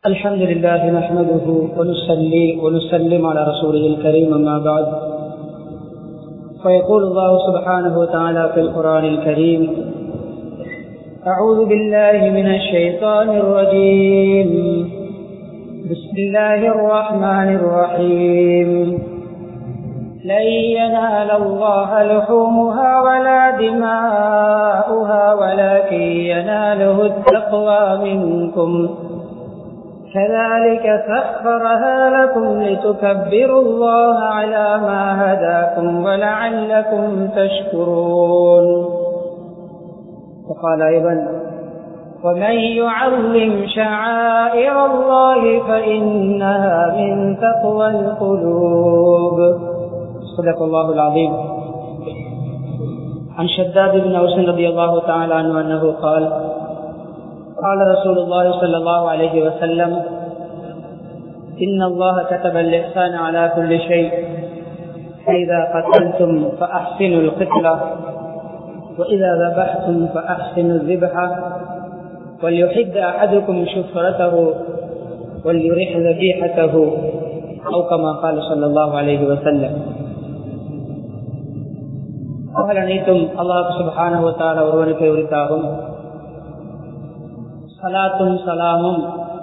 الحمد لله نحمده ونصلي ونسلم على رسوله الكريم أما بعد فيقول الله سبحانه وتعالى في القرآن الكريم أعوذ بالله من الشيطان الرجيم بسم الله الرحمن الرحيم لن ينال الله لحومها ولا دماؤها ولكن يناله التقوى منكم كذلك سخرها لكم لتكبروا الله على ما هداكم ولعلكم تشكرون وقال أيضا ومن يعظم شعائر الله فإنها من تقوى القلوب صدق الله العظيم عن شداد بن أوس رضي الله تعالى عنه أنه قال قال رسول الله صلى الله عليه وسلم إن الله كتب الإحسان على كل شيء فإذا قتلتم فأحسنوا القتلة وإذا ذبحتم فأحسنوا الذبحة وليحد أحدكم شفرته وليرح ذبيحته أو كما قال صلى الله عليه وسلم அவர்கள் அனைத்தும் அல்லாஹ் சுபஹான ஒருவனுக்கு உரித்தாகும் சலாத்தும் சலாமும்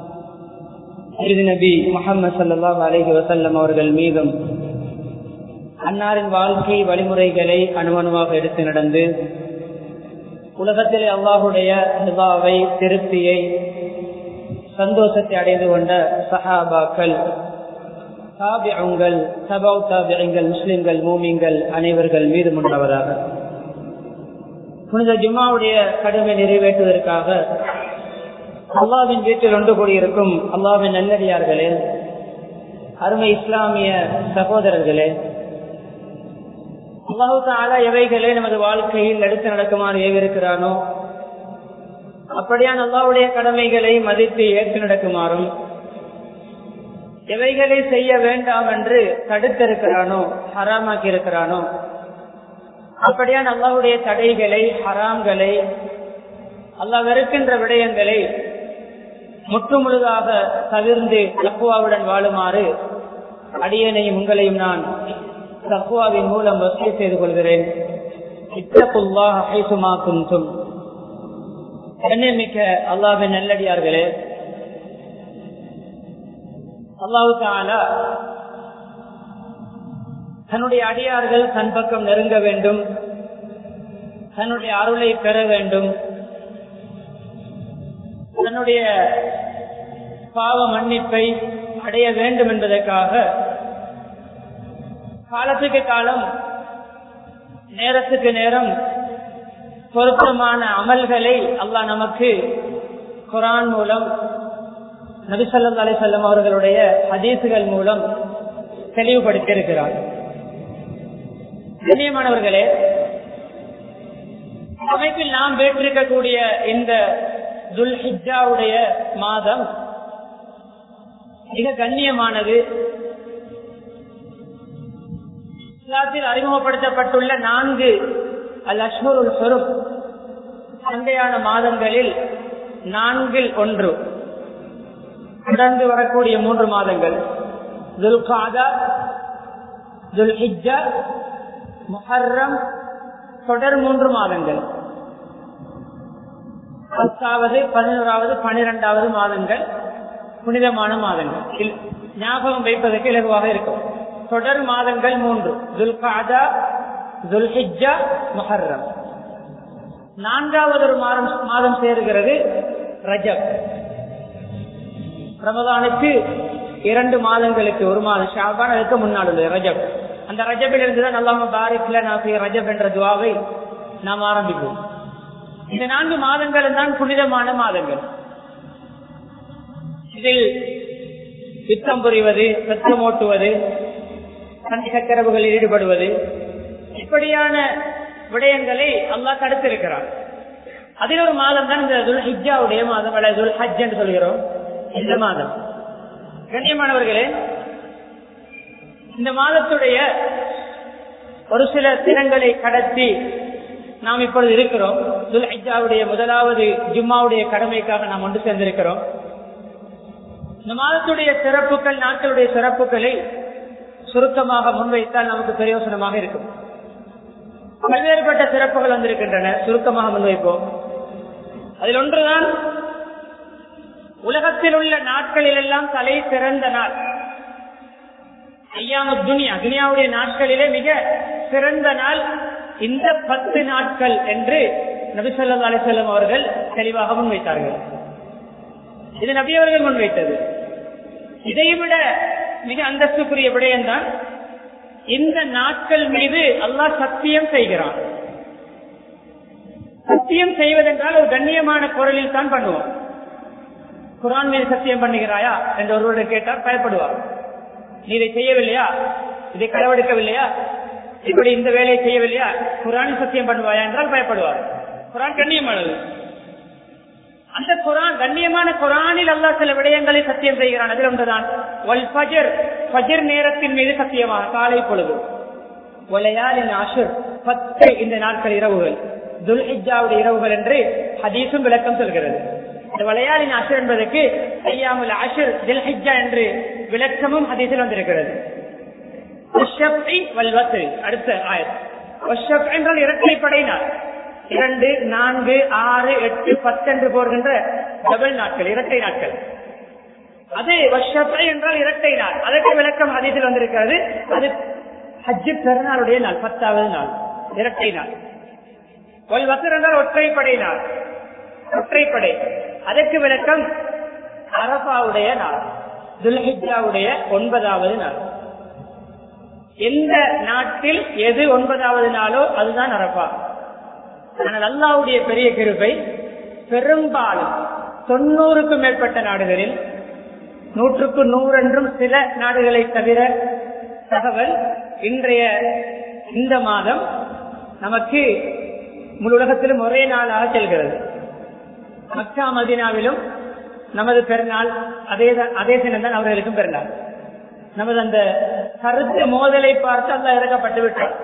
நபி முகமது சல்லாஹ் அலஹி வசல்லம் அவர்கள் மீதும் அன்னாரின் வாழ்க்கை வழிமுறைகளை அணுவணுவாக எடுத்து நடந்து உலகத்திலே அல்லாஹுடைய நிபாவை திருப்தியை சந்தோஷத்தை அடைந்து கொண்ட சஹாபாக்கள் தாபியங்கள் சபாவ் தாபியங்கள் முஸ்லிம்கள் மூமிங்கள் அனைவர்கள் மீது முன்னவராக புனித ஜும்மாவுடைய கடமை நிறைவேற்றுவதற்காக அல்லாவின் வீட்டில் ஒன்று கூடியிருக்கும் அல்லாவின் நல்லடியார்களே அருமை இஸ்லாமிய சகோதரர்களே அல்லாஹு தாலா எவைகளே நமது வாழ்க்கையில் எடுத்து நடக்குமாறு ஏவிருக்கிறானோ அப்படியான் அல்லாவுடைய கடமைகளை மதித்து ஏற்று நடக்குமாறும் எவைகளை செய்ய வேண்டாம் என்று தடுத்திருக்கிறானோ ஹராமாக்கி இருக்கிறானோ அப்படியான் அல்லாவுடைய தடைகளை ஹராம்களை அல்லா வெறுக்கின்ற விடயங்களை முற்றுமுழுதாக தவிர்ந்து தக்குவாவுடன் வாழுமாறு அடியனையும் உங்களையும் நான் தக்குவாவின் மூலம் வசதி செய்து கொள்கிறேன் மிக்க அல்லாவின் நல்லடியார்களே அல்லாஹு தாலா தன்னுடைய அடியார்கள் தன் பக்கம் நெருங்க வேண்டும் தன்னுடைய அருளை பெற வேண்டும் தன்னுடைய பாவ மன்னிப்பை அடைய வேண்டும் என்பதற்காக காலத்துக்கு காலம் நேரத்துக்கு நேரம் பொருத்தமான அமல்களை அல்லாஹ் நமக்கு குரான் மூலம் நபிசல்லா அலி செல்லம் அவர்களுடைய ஹதீசுகள் மூலம் தெளிவுபடுத்தியிருக்கிறார் கண்ணியமானவர்களே அமைப்பில் நாம் பெற்றிருக்கக்கூடிய இந்த துல்ஹிஜாவுடைய மாதம் மிக கண்ணியமானது இஸ்லாத்தில் அறிமுகப்படுத்தப்பட்டுள்ள நான்கு அல் அஷ்மருல் சொரும் சண்டையான மாதங்களில் நான்கில் ஒன்று தொடர்ந்து வரக்கூடிய மூன்று மாதங்கள் துல்காதா துல்ஹிஜா முஹர்ரம் தொடர் மூன்று மாதங்கள் பத்தாவது பதினோராவது பனிரெண்டாவது மாதங்கள் புனிதமான மாதங்கள் ஞாபகம் வைப்பதற்கு இலகுவாக இருக்கும் தொடர் மாதங்கள் மூன்று துல்காதா துல்ஹிஜா மஹர்ரம் நான்காவது ஒரு மாதம் மாதம் சேருகிறது ரஜப் ரமதானுக்கு இரண்டு மாதங்களுக்கு ஒரு மாதம் ஷாபான் அதுக்கு முன்னாடி உள்ளது ரஜப் அந்த ரஜபில் இருந்துதான் அல்லாம பாரிக்ல நாசிய ரஜப் என்ற துவாவை நாம் ஆரம்பிப்போம் இந்த நான்கு மாதங்கள் தான் புனிதமான மாதங்கள் இதில் யுத்தம் புரிவது சத்தம் ஓட்டுவது சண்டை சக்கரவுகளில் ஈடுபடுவது இப்படியான விடயங்களை அல்லாஹ் தடுத்திருக்கிறார் அதில் ஒரு மாதம் தான் இந்த துல் ஹிஜாவுடைய மாதம் அல்லது துல் ஹஜ் என்று சொல்கிறோம் இந்த மாதம் கண்ணியமானவர்களே இந்த மாதத்துடைய ஒரு சில தினங்களை கடத்தி நாம் இப்பொழுது இருக்கிறோம் துல்ஹிஜாவுடைய முதலாவது ஜும்மாவுடைய கடமைக்காக நாம் ஒன்று சேர்ந்திருக்கிறோம் இந்த மாதத்துடைய சிறப்புகள் நாட்களுடைய சிறப்புகளை சுருக்கமாக முன்வைத்தால் நமக்கு பிரயோசனமாக இருக்கும் பல்வேறுபட்ட சிறப்புகள் வந்திருக்கின்றன சுருக்கமாக முன்வைப்போம் அதில் ஒன்றுதான் உலகத்தில் உள்ள நாட்களில் எல்லாம் தலை சிறந்த நாள் ஐயாம துனியா துனியாவுடைய நாட்களிலே மிக சிறந்த நாள் இந்த பத்து நாட்கள் என்று நபிசல்லா அலிசல்லம் அவர்கள் தெளிவாக முன்வைத்தார்கள் இது நபி அவர்கள் முன்வைத்தது இதைவிட மிக அந்தஸ்துக்குரிய விடயம்தான் இந்த நாட்கள் மீது அல்லாஹ் சத்தியம் செய்கிறான் சத்தியம் செய்வதென்றால் ஒரு கண்ணியமான குரலில் தான் பண்ணுவோம் குரான் மீது சத்தியம் பண்ணுகிறாயா என்று ஒருவருடன் கேட்டால் பயப்படுவார் நீ இதை செய்யவில்லையா இதை களவெடுக்கவில்லையா இப்படி இந்த வேலையை செய்யவில்லையா குரானில் சத்தியம் பண்ணுவாயா என்றால் பயப்படுவார் குரான் கண்ணியமானது அந்த குரான் கண்ணியமான குரானில் அல்லா சில விடயங்களை சத்தியம் செய்கிறான் அதில் ஒன்றுதான் வல் ஃபஜர் ஃபஜர் நேரத்தின் மீது சத்தியமாக காலை பொழுது ஒலையாலின் அஷுர் பத்து இந்த நாட்கள் இரவுகள் துல் ஹிஜாவுடைய இரவுகள் என்று ஹதீஸும் விளக்கம் சொல்கிறது இந்த வளையாளின் அஷர் என்பதற்கு ஐயாமுல் அஷர் தில் ஹிஜா என்று விளக்கமும் ஹதீஸில் வந்திருக்கிறது அடுத்த ஆயிரம் என்றால் இரட்டைப்படையினார் இரண்டு நான்கு ஆறு எட்டு பத்து என்று போகின்ற டபுள் நாட்கள் இரட்டை நாட்கள் அது வஷப்பை என்றால் இரட்டை நாள் அதற்கு விளக்கம் அதில் வந்திருக்கிறது அது ஹஜ்ஜு பெருநாளுடைய நாள் பத்தாவது நாள் இரட்டை நாள் வசர் என்றால் ஒற்றைப்படை நாள் ஒற்றைப்படை அதற்கு விளக்கம் அரபாவுடைய நாள் துல்ஹிஜாவுடைய ஒன்பதாவது நாள் எந்த நாட்டில் எது ஒன்பதாவது நாளோ அதுதான் அரபா ஆனால் அல்லாவுடைய பெரிய கிருபை பெரும்பாலும் தொண்ணூறுக்கும் மேற்பட்ட நாடுகளில் நூற்றுக்கு நூறு என்றும் சில நாடுகளை தவிர தகவல் இன்றைய இந்த மாதம் நமக்கு முழு உலகத்திலும் ஒரே நாளாக செல்கிறது மக்கா மதினாவிலும் நமது பெருநாள் அதே அதே தினம்தான் அவர்களுக்கும் பெருநாள் நமது அந்த கருத்து மோதலை பார்த்து அந்த இறக்கப்பட்டு விட்டார்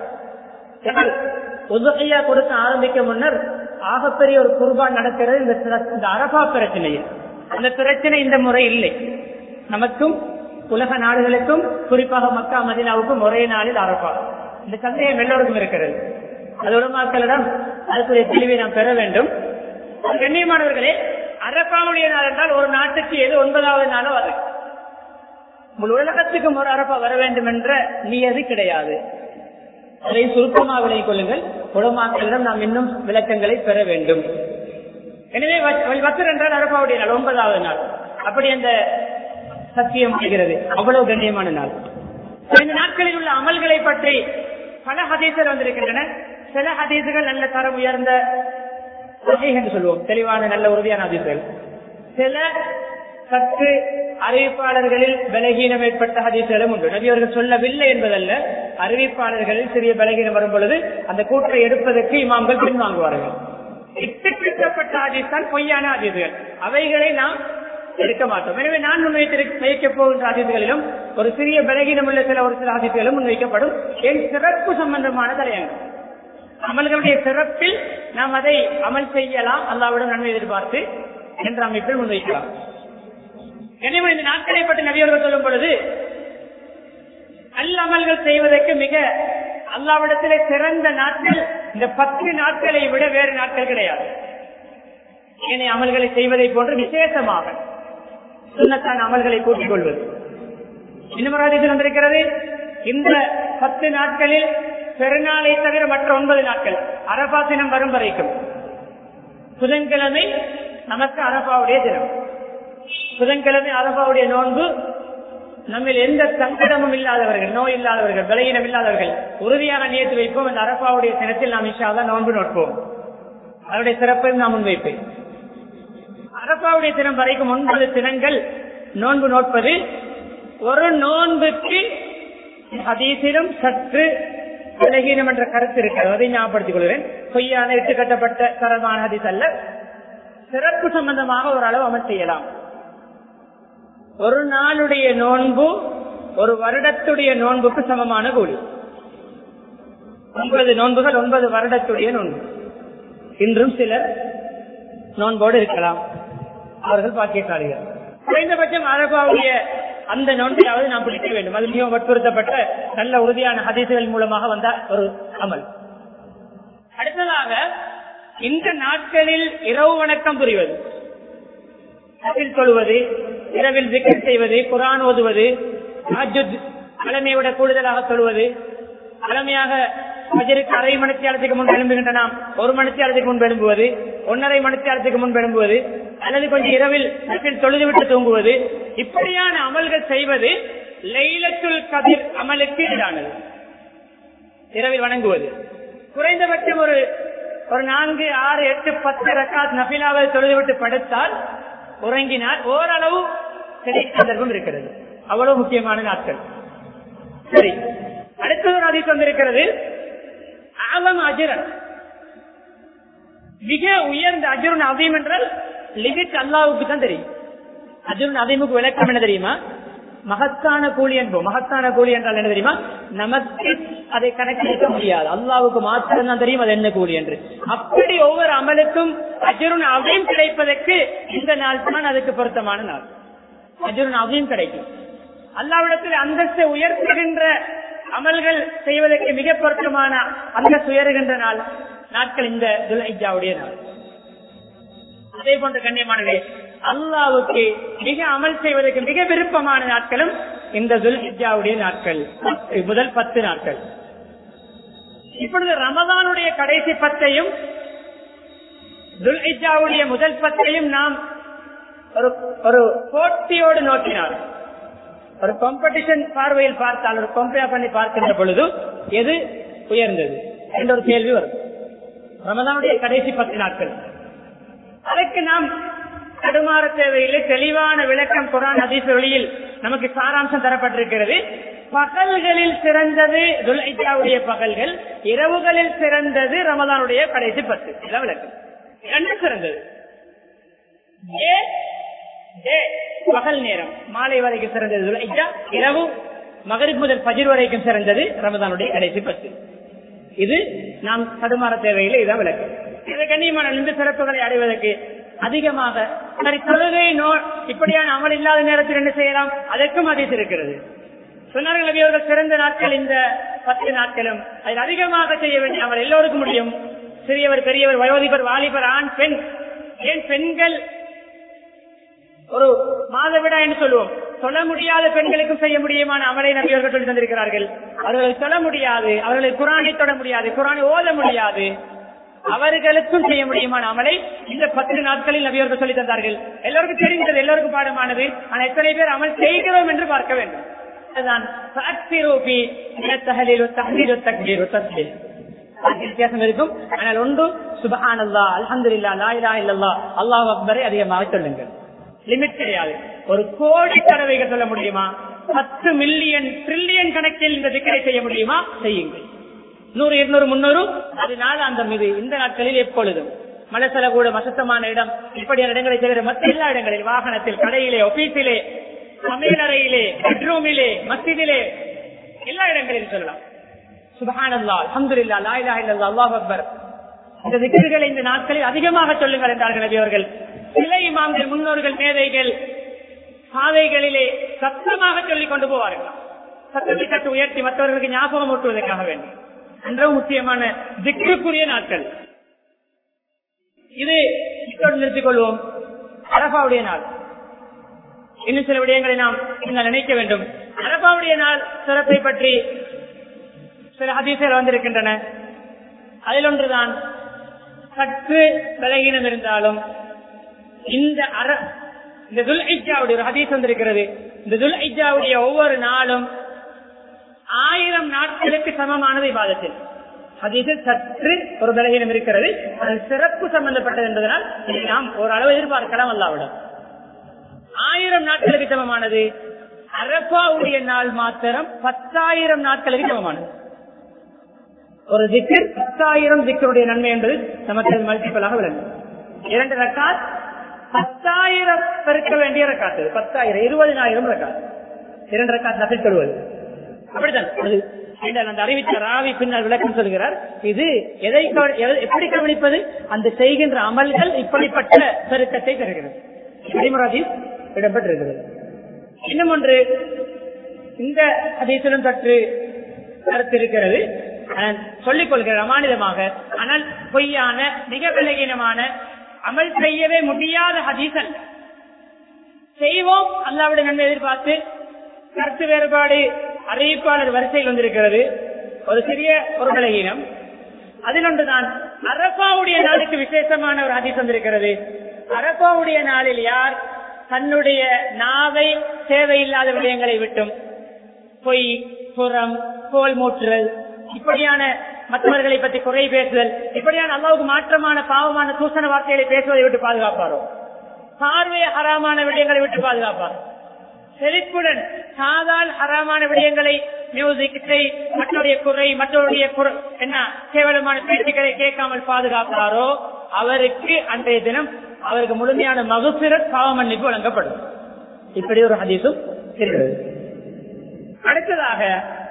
உதகையா கொடுக்க ஆரம்பிக்க முன்னர் ஆகப்பெரிய ஒரு குர்பான் நடக்கிறது இந்த இந்த அரபா பிரச்சனையில் அந்த பிரச்சனை இந்த முறை இல்லை நமக்கும் உலக நாடுகளுக்கும் குறிப்பாக மக்கா மதினாவுக்கும் ஒரே நாளில் அரபா இந்த சந்தேகம் எல்லோருக்கும் இருக்கிறது அது உலமாக்களிடம் அதுக்குரிய தெளிவை நாம் பெற வேண்டும் கண்ணியமானவர்களே அரபாவுடைய நாள் என்றால் ஒரு நாட்டுக்கு எது ஒன்பதாவது நாளோ அது முழு உலகத்துக்கும் ஒரு அரபா வர வேண்டும் என்ற நியதி கிடையாது அதை சுருக்கமாக விலை கொள்ளுங்கள் உலமாக்களிடம் நாம் இன்னும் விளக்கங்களை பெற வேண்டும் எனவே வசர் என்றால் அரபாவுடைய நாள் ஒன்பதாவது நாள் அப்படி அந்த சத்தியம் ஆகிறது அவ்வளவு கண்ணியமான நாள் இந்த நாட்களில் உள்ள அமல்களை பற்றி பல ஹதீசர் வந்திருக்கின்றன சில ஹதீசுகள் நல்ல தரம் உயர்ந்த என்று சொல்லுவோம் தெளிவான நல்ல உறுதியான ஹதீசுகள் சில சற்று அறிவிப்பாளர்களில் பலகீனம் ஏற்பட்ட ஹதீசுகளும் உண்டு நபி அவர்கள் சொல்லவில்லை என்பதல்ல அறிவிப்பாளர்களில் சிறிய பலகீனம் வரும் பொழுது அந்த கூற்றை எடுப்பதற்கு இமாம்கள் பின்வாங்குவார்கள் இட்டுக்கப்பட்ட ஹதீஸ் தான் பொய்யான ஹதீசுகள் அவைகளை நாம் எடுக்க மாட்டோம் எனவே நான் முன்வைக்க போகின்ற ஆதித்துகளிலும் ஒரு சிறிய பலகீனம் உள்ள சில ஒரு சில ஆதித்துகளும் முன்வைக்கப்படும் என் சிறப்பு சம்பந்தமான தலையங்கம் அமல்களுடைய சிறப்பில் நாம் அதை அமல் செய்யலாம் அல்லாவிடம் நன்மை எதிர்பார்த்து என்ற அமைப்பில் முன்வைக்கலாம் எனவே இந்த நாட்களை பற்றி நபியர்கள் சொல்லும் பொழுது நல்ல அமல்கள் செய்வதற்கு மிக அல்லாவிடத்திலே சிறந்த நாட்கள் இந்த பத்து நாட்களை விட வேறு நாட்கள் கிடையாது ஏனைய அமல்களை செய்வதை போன்று விசேஷமாக சுண்ணத்தான அமல்களை கூட்டிக் கொள்வது இன்னும் வந்திருக்கிறது இந்த பத்து நாட்களில் பெருநாளை தவிர மற்ற ஒன்பது நாட்கள் அரபா தினம் வரும் வரைக்கும் புதன்கிழமை நமக்கு அரபாவுடைய தினம் புதன்கிழமை அரபாவுடைய நோன்பு நம்மில் எந்த சங்கடமும் இல்லாதவர்கள் நோய் இல்லாதவர்கள் விலையினம் இல்லாதவர்கள் உறுதியான நியத்து வைப்போம் அந்த அரபாவுடைய தினத்தில் நாம் இஷாதான் நோன்பு நோட்போம் அதனுடைய சிறப்பையும் நாம் முன்வைப்பேன் அரபாவுடைய தினம் வரைக்கும் ஒன்பது தினங்கள் நோன்பு நோட்பது ஒரு நோன்புக்கு அதீசிலும் சற்று விலகீனம் என்ற கருத்து இருக்கிறது அதை ஞாபகப்படுத்திக் கொள்கிறேன் பொய்யான இட்டு கட்டப்பட்ட தரமான ஹதீஸ் அல்ல சிறப்பு சம்பந்தமாக ஒரு அளவு அமல் செய்யலாம் ஒரு நாளுடைய நோன்பு ஒரு வருடத்துடைய நோன்புக்கு சமமான கூலி ஒன்பது நோன்புகள் ஒன்பது வருடத்துடைய நோன்பு இன்றும் சிலர் நோன்போடு இருக்கலாம் அவர்கள் பாக்கியக்காரிகள் குறைந்தபட்சம் அரபாவுடைய அந்த நோன்பிலாவது நாம் பிடிக்க வேண்டும் அது மிகவும் வற்புறுத்தப்பட்ட நல்ல உறுதியான ஹதீசுகள் மூலமாக வந்த ஒரு அமல் அடுத்ததாக இந்த நாட்களில் இரவு வணக்கம் புரிவது அதில் தொழுவது இரவில் விக்கெட் செய்வது குரான் ஓதுவது தலைமையை விட கூடுதலாக தொழுவது தலைமையாக பஜருக்கு அரை மணித்தியாலத்துக்கு முன் எழும்புகின்ற நாம் ஒரு மணித்தியாலத்துக்கு முன் எழும்புவது ஒன்னரை மணித்தியாலத்துக்கு முன் எழும்புவது அல்லது கொஞ்சம் இரவில் தொழுது விட்டு தூங்குவது இப்படியான அமல்கள் செய்வது லைலத்துல் கதிர் அமலுக்கு ஈடானது இரவில் வணங்குவது குறைந்தபட்சம் ஒரு ஒரு நான்கு ஆறு எட்டு பத்து ரக்காத் நபிலாவை தொழுதுவிட்டு படுத்தால் உறங்கினால் ஓரளவு சரி சந்தர்ப்பம் இருக்கிறது அவ்வளவு முக்கியமான நாட்கள் சரி அடுத்தது ஒரு அதிகம் வந்திருக்கிறது ஆலம் அஜரன் மிக உயர்ந்த அஜருன் அதீம் என்றால் லிமிட் அல்லாவுக்கு தான் தெரியும் அஜருன் அதீமுக்கு விளக்கம் என்ன தெரியுமா மகத்தான கூலி என்போம் மகத்தான கூலி என்றால் என்ன தெரியுமா நமக்கு அதை கணக்கெடுக்க முடியாது அல்லாவுக்கு மாத்திரம் தான் தெரியும் அது என்ன கூலி என்று அப்படி ஒவ்வொரு அமலுக்கும் அஜருன் அவையும் கிடைப்பதற்கு இந்த நாள் தான் அதுக்கு பொருத்தமான நாள் அஜருன் அவையும் கிடைக்கும் அல்லாவிடத்தில் அந்தஸ்தை உயர்த்துகின்ற அமல்கள் செய்வதற்கு மிக பொருத்தமான அந்தஸ்து உயர்கின்ற நாள் நாட்கள் இந்த துல்ஹிஜாவுடைய நாள் அதே போன்ற கண்ணியமானவே அல்லாவுக்கு மிக அமல் செய்வதற்கு மிக விருப்பமான நாட்களும் இந்த துல்ஹிஜாவுடைய நாட்கள் முதல் பத்து நாட்கள் இப்பொழுது ரமதானுடைய கடைசி பத்தையும் துல்ஹிஜாவுடைய முதல் பத்தையும் நாம் ஒரு ஒரு போட்டியோடு நோக்கினார் ஒரு காம்படிஷன் பார்வையில் பார்த்தால் ஒரு கம்பேர் பண்ணி பார்க்கின்ற பொழுது எது உயர்ந்தது என்ற ஒரு கேள்வி வரும் ரமதானுடைய கடைசி பத்து நாட்கள் அதற்கு நாம் தடுமாற தேவையில்லை தெளிவான விளக்கம் குரான் அதீச வெளியில் நமக்கு சாராம்சம் தரப்பட்டிருக்கிறது பகல்களில் சிறந்தது துல்ஐஜாவுடைய பகல்கள் இரவுகளில் சிறந்தது ரமதானுடைய கடைசி பத்து இதான் விளக்கம் இரண்டு சிறந்தது பகல் நேரம் மாலை வரைக்கும் சிறந்தது துல்ஐஜா இரவு மகரிப் முதல் பஜிர் வரைக்கும் சிறந்தது ரமதானுடைய கடைசி பத்து இது நாம் தடுமாற தேவையில்லை இதான் விளக்கம் இந்த கண்ணியமான இந்த சிறப்புகளை அடைவதற்கு அதிகமாக சரி தொழுகை நோ இப்படியான அமல் இல்லாத நேரத்தில் என்ன செய்யலாம் அதற்கும் அதிக இருக்கிறது சொன்னார்கள் நபி அவர்கள் சிறந்த நாட்கள் இந்த பத்து நாட்களும் அதில் அதிகமாக செய்ய வேண்டிய அமல் எல்லோருக்கும் முடியும் சிறியவர் பெரியவர் வயோதிபர் வாலிபர் ஆண் பெண் ஏன் பெண்கள் ஒரு மாதவிடா என்று சொல்லுவோம் சொல்ல முடியாத பெண்களுக்கும் செய்ய முடியுமான அமலை நபியவர்கள் சொல்லி தந்திருக்கிறார்கள் அவர்களை சொல்ல முடியாது அவர்களை குரானை தொட முடியாது குரானை ஓத முடியாது அவர்களுக்கும் செய்ய முடியுமான அமலை இந்த பத்து நாட்களில் நபியவர்கள் சொல்லி தந்தார்கள் எல்லோருக்கும் தெரிந்தது எல்லோருக்கும் பாடமானது ஆனால் எத்தனை பேர் அமல் செய்கிறோம் என்று பார்க்க வேண்டும் அதுதான் வித்தியாசம் இருக்கும் ஆனால் ஒன்று சுபஹான் அல்லா அலமது இல்லா லாயிலா இல்லல்லா அல்லாஹ் அக்பரை அதிகமாக சொல்லுங்கள் லிமிட் கிடையாது ஒரு கோடி தடவைகள் சொல்ல முடியுமா பத்து மில்லியன் ட்ரில்லியன் கணக்கில் இந்த திக்கரை செய்ய முடியுமா செய்யுங்கள் நூறு இருநூறு முன்னூறு அதனால அந்த மீது இந்த நாட்களில் எப்பொழுதும் மலசல கூட மசத்தமான இடம் இப்படியான இடங்களை தவிர மற்ற எல்லா இடங்களில் வாகனத்தில் கடையிலே ஆபீஸிலே சமையலறையிலே பெட்ரூமிலே மசிதிலே எல்லா இடங்களிலும் சொல்லலாம் சுபஹானல்லா அஹமதுல்லா லாயிலா இல்லல்லா அல்லாஹ் அக்பர் இந்த திக்கர்களை இந்த நாட்களில் அதிகமாக சொல்லுங்கள் என்றார்கள் நபி அவர்கள் சில இமாம்கள் முன்னோர்கள் மேதைகள் பாதைகளிலே சத்தமாக சொல்லிக் கொண்டு போவார்கள் சத்தத்தை கட்டு உயர்த்தி மற்றவர்களுக்கு ஞாபகம் ஊட்டுவதற்காக வேண்டும் என்றும் முக்கியமான திக்குக்குரிய நாட்கள் இது இத்தோடு நிறுத்திக் கொள்வோம் அரபாவுடைய நாள் இன்னும் சில விடயங்களை நாம் நீங்கள் நினைக்க வேண்டும் அரபாவுடைய நாள் சிறப்பை பற்றி சில அதிசயங்கள் வந்திருக்கின்றன அதில் ஒன்றுதான் சற்று விலகினம் இருந்தாலும் இந்த அற இந்த துல் ஐஜாவுடைய ஒரு ஹதீஸ் வந்திருக்கிறது இந்த துல் ஐஜாவுடைய ஒவ்வொரு நாளும் ஆயிரம் நாட்களுக்கு சமமானது இபாதத்தில் ஹதீஸில் சற்று ஒரு பலகீனம் இருக்கிறது அது சிறப்பு சம்பந்தப்பட்டது என்பதனால் இதை நாம் ஓரளவு எதிர்பார்க்கலாம் அல்லாவிடம் ஆயிரம் நாட்களுக்கு சமமானது அரபாவுடைய நாள் மாத்திரம் பத்தாயிரம் நாட்களுக்கு சமமானது ஒரு திக்கர் பத்தாயிரம் திக்கருடைய நன்மை என்பது நமக்கு மல்டிபிளாக விளங்கும் இரண்டு ரக்காத் பத்தாயிரம் பெருக்க வேண்டிய ரக்காத்து பத்தாயிரம் இருபதினாயிரம் ரக்காத் இரண்டு ரக்காத் நபில் தொழுவது அப்படித்தான் அது அந்த அறிவித்த ராவி பின்னால் விளக்கம் சொல்கிறார் இது எதை எப்படி கவனிப்பது அந்த செய்கின்ற அமல்கள் இப்படிப்பட்ட பெருக்கத்தை தருகிறது இடம்பெற்றிருக்கிறது இன்னும் ஒன்று இந்த ஹதீஸிலும் சற்று கருத்து இருக்கிறது ஆனால் சொல்லிக் கொள்கிற அமானிதமாக ஆனால் பொய்யான மிக விலகீனமான அமல் செய்யவே முடியாத ஹதீஸ் அல்ல செய்வோம் அல்லாவுடைய நன்மை எதிர்பார்த்து கருத்து வேறுபாடு அறிவிப்பாளர் வரிசையில் வந்திருக்கிறது ஒரு சிறிய ஒரு பலகீனம் அதில் ஒன்றுதான் அரபாவுடைய நாளுக்கு விசேஷமான ஒரு ஹதீஸ் வந்திருக்கிறது அரபாவுடைய நாளில் யார் தன்னுடைய நாவை தேவையில்லாத விடயங்களை விட்டும் பொய் புறம் கோல் மூற்றுதல் இப்படியான மற்றவர்களை பற்றி குறை பேசுதல் இப்படியான அல்லாவுக்கு மாற்றமான பாவமான தூசண வார்த்தைகளை பேசுவதை விட்டு பாதுகாப்பாரோ பார்வை ஹராமான விடயங்களை விட்டு பாதுகாப்பார் செழிப்புடன் சாதால் ஹராமான விடயங்களை மியூசிக் இசை மற்றவருடைய குறை மற்றவருடைய குறை என்ன கேவலமான பேச்சுக்களை கேட்காமல் பாதுகாப்பாரோ அவருக்கு அன்றைய தினம் அவருக்கு முழுமையான மகுசிரத் பாவ மன்னிப்பு வழங்கப்படும் இப்படி ஒரு ஹதீஸும் இருக்கிறது அடுத்ததாக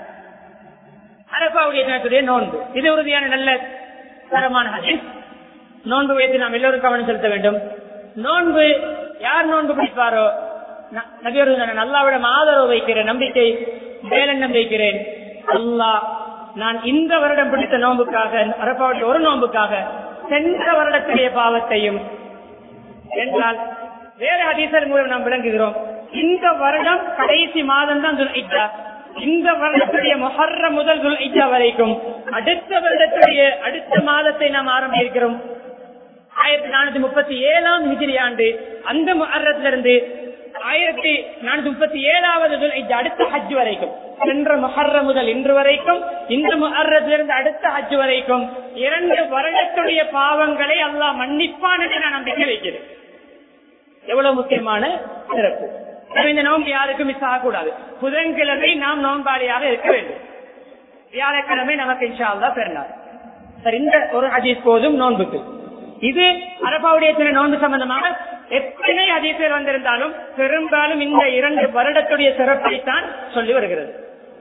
அரபாவுடைய தினத்துடைய நோன்பு இது உறுதியான நல்ல தரமான ஹதீஸ் நோன்பு வைத்து நாம் எல்லோரும் கவனம் செலுத்த வேண்டும் நோன்பு யார் நோன்பு பிடிப்பாரோ நபியர்கள் அல்லாவிடம் ஆதரவு வைக்கிறேன் நம்பிக்கை மேலெண்ணம் வைக்கிறேன் அல்லாஹ் நான் இந்த வருடம் பிடித்த நோன்புக்காக அரப்பாவட்ட ஒரு நோன்புக்காக சென்ற வருடத்துடைய பாவத்தையும் என்றால் வேற ஹதீசர் மூலம் நாம் விளங்குகிறோம் இந்த வருடம் கடைசி மாதம் தான் துல்ஹிஜா இந்த வருடத்துடைய மொஹர்ர முதல் துல்ஹிஜா வரைக்கும் அடுத்த வருடத்துடைய அடுத்த மாதத்தை நாம் ஆரம்பிக்கிறோம் ஆயிரத்தி நானூத்தி முப்பத்தி ஏழாம் ஹிஜிரி ஆண்டு அந்த முஹர்ரத்திலிருந்து ஆயிரத்தி நானூத்தி முப்பத்தி ஏழாவது அடுத்த ஹஜ் வரைக்கும் சென்ற முஹர்ர முதல் இன்று வரைக்கும் இந்த முஹர்ரத்திலிருந்து அடுத்த ஹஜ் வரைக்கும் இரண்டு வருடத்துடைய பாவங்களை அல்லாஹ் மன்னிப்பான் என்று நான் நம்பிக்கை வைக்கிறேன் எவ்வளவு முக்கியமான சிறப்பு இந்த நோன்பு யாருக்கும் மிஸ் ஆகக்கூடாது புதன்கிழமை நாம் நோன்பாளியாக இருக்க வேண்டும் வியாழக்கிழமை நமக்கு இன்ஷா அல்லா பெருநாள் சரி இந்த ஒரு ஹதீஸ் போதும் நோன்புக்கு இது அரபாவுடைய தின நோன்பு சம்பந்தமாக எத்தனை அதிசயர் வந்திருந்தாலும் பெரும்பாலும் இந்த இரண்டு வருடத்துடைய சிறப்பைத்தான் சொல்லி வருகிறது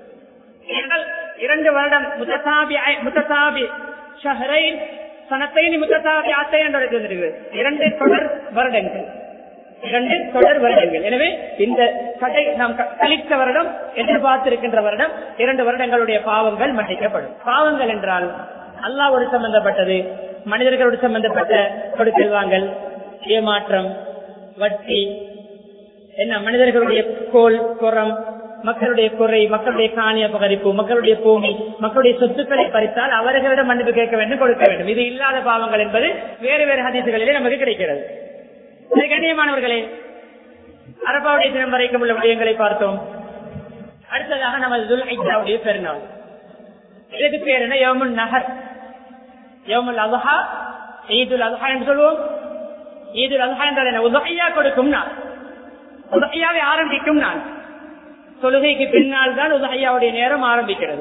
இரண்டு வருடம் முத்தசாபி முத்தசாபி ஷஹரை சனத்தைனி முத்தசாபி ஆத்தை என்று வந்திருக்கிறது இரண்டு தொடர் வருடங்கள் இரண்டு தொடர் வருடங்கள் எனவே இந்த கடை நாம் கழித்த வருடம் எதிர்பார்த்திருக்கின்ற வருடம் இரண்டு வருடங்களுடைய பாவங்கள் மன்னிக்கப்படும் பாவங்கள் என்றால் அல்லாவோடு சம்பந்தப்பட்டது மனிதர்களோடு சம்பந்தப்பட்ட கொடுக்கல் வாங்கல் ஏமாற்றம் வட்டி என்ன மனிதர்களுடைய கோல் புறம் மக்களுடைய குறை மக்களுடைய காணி அபகரிப்பு மக்களுடைய பூமி மக்களுடைய சொத்துக்களை பறித்தால் அவர்களிடம் மன்னிப்பு கேட்க வேண்டும் கொடுக்க வேண்டும் இது இல்லாத பாவங்கள் என்பது வேறு வேறு ஹதீசுகளிலே நமக்கு கிடைக்கிறது கண்ணியமானவர்களே அரபாவுடைய தினம் வரைக்கும் உள்ள விடயங்களை பார்த்தோம் அடுத்ததாக நமது துல் ஐச்சாவுடைய பெருநாள் இதுக்கு பேர் என்ன யோமுல் நகர் யோமுல் அல்ஹா ஈதுல் அல்ஹா என்று சொல்லுவோம் ஈதுல் அல்ஹா என்றால் என்ன உதகையா கொடுக்கும் நாள் உதகையாவை ஆரம்பிக்கும் நாள் தொழுகைக்கு பின்னால் தான் உதகையாவுடைய நேரம் ஆரம்பிக்கிறது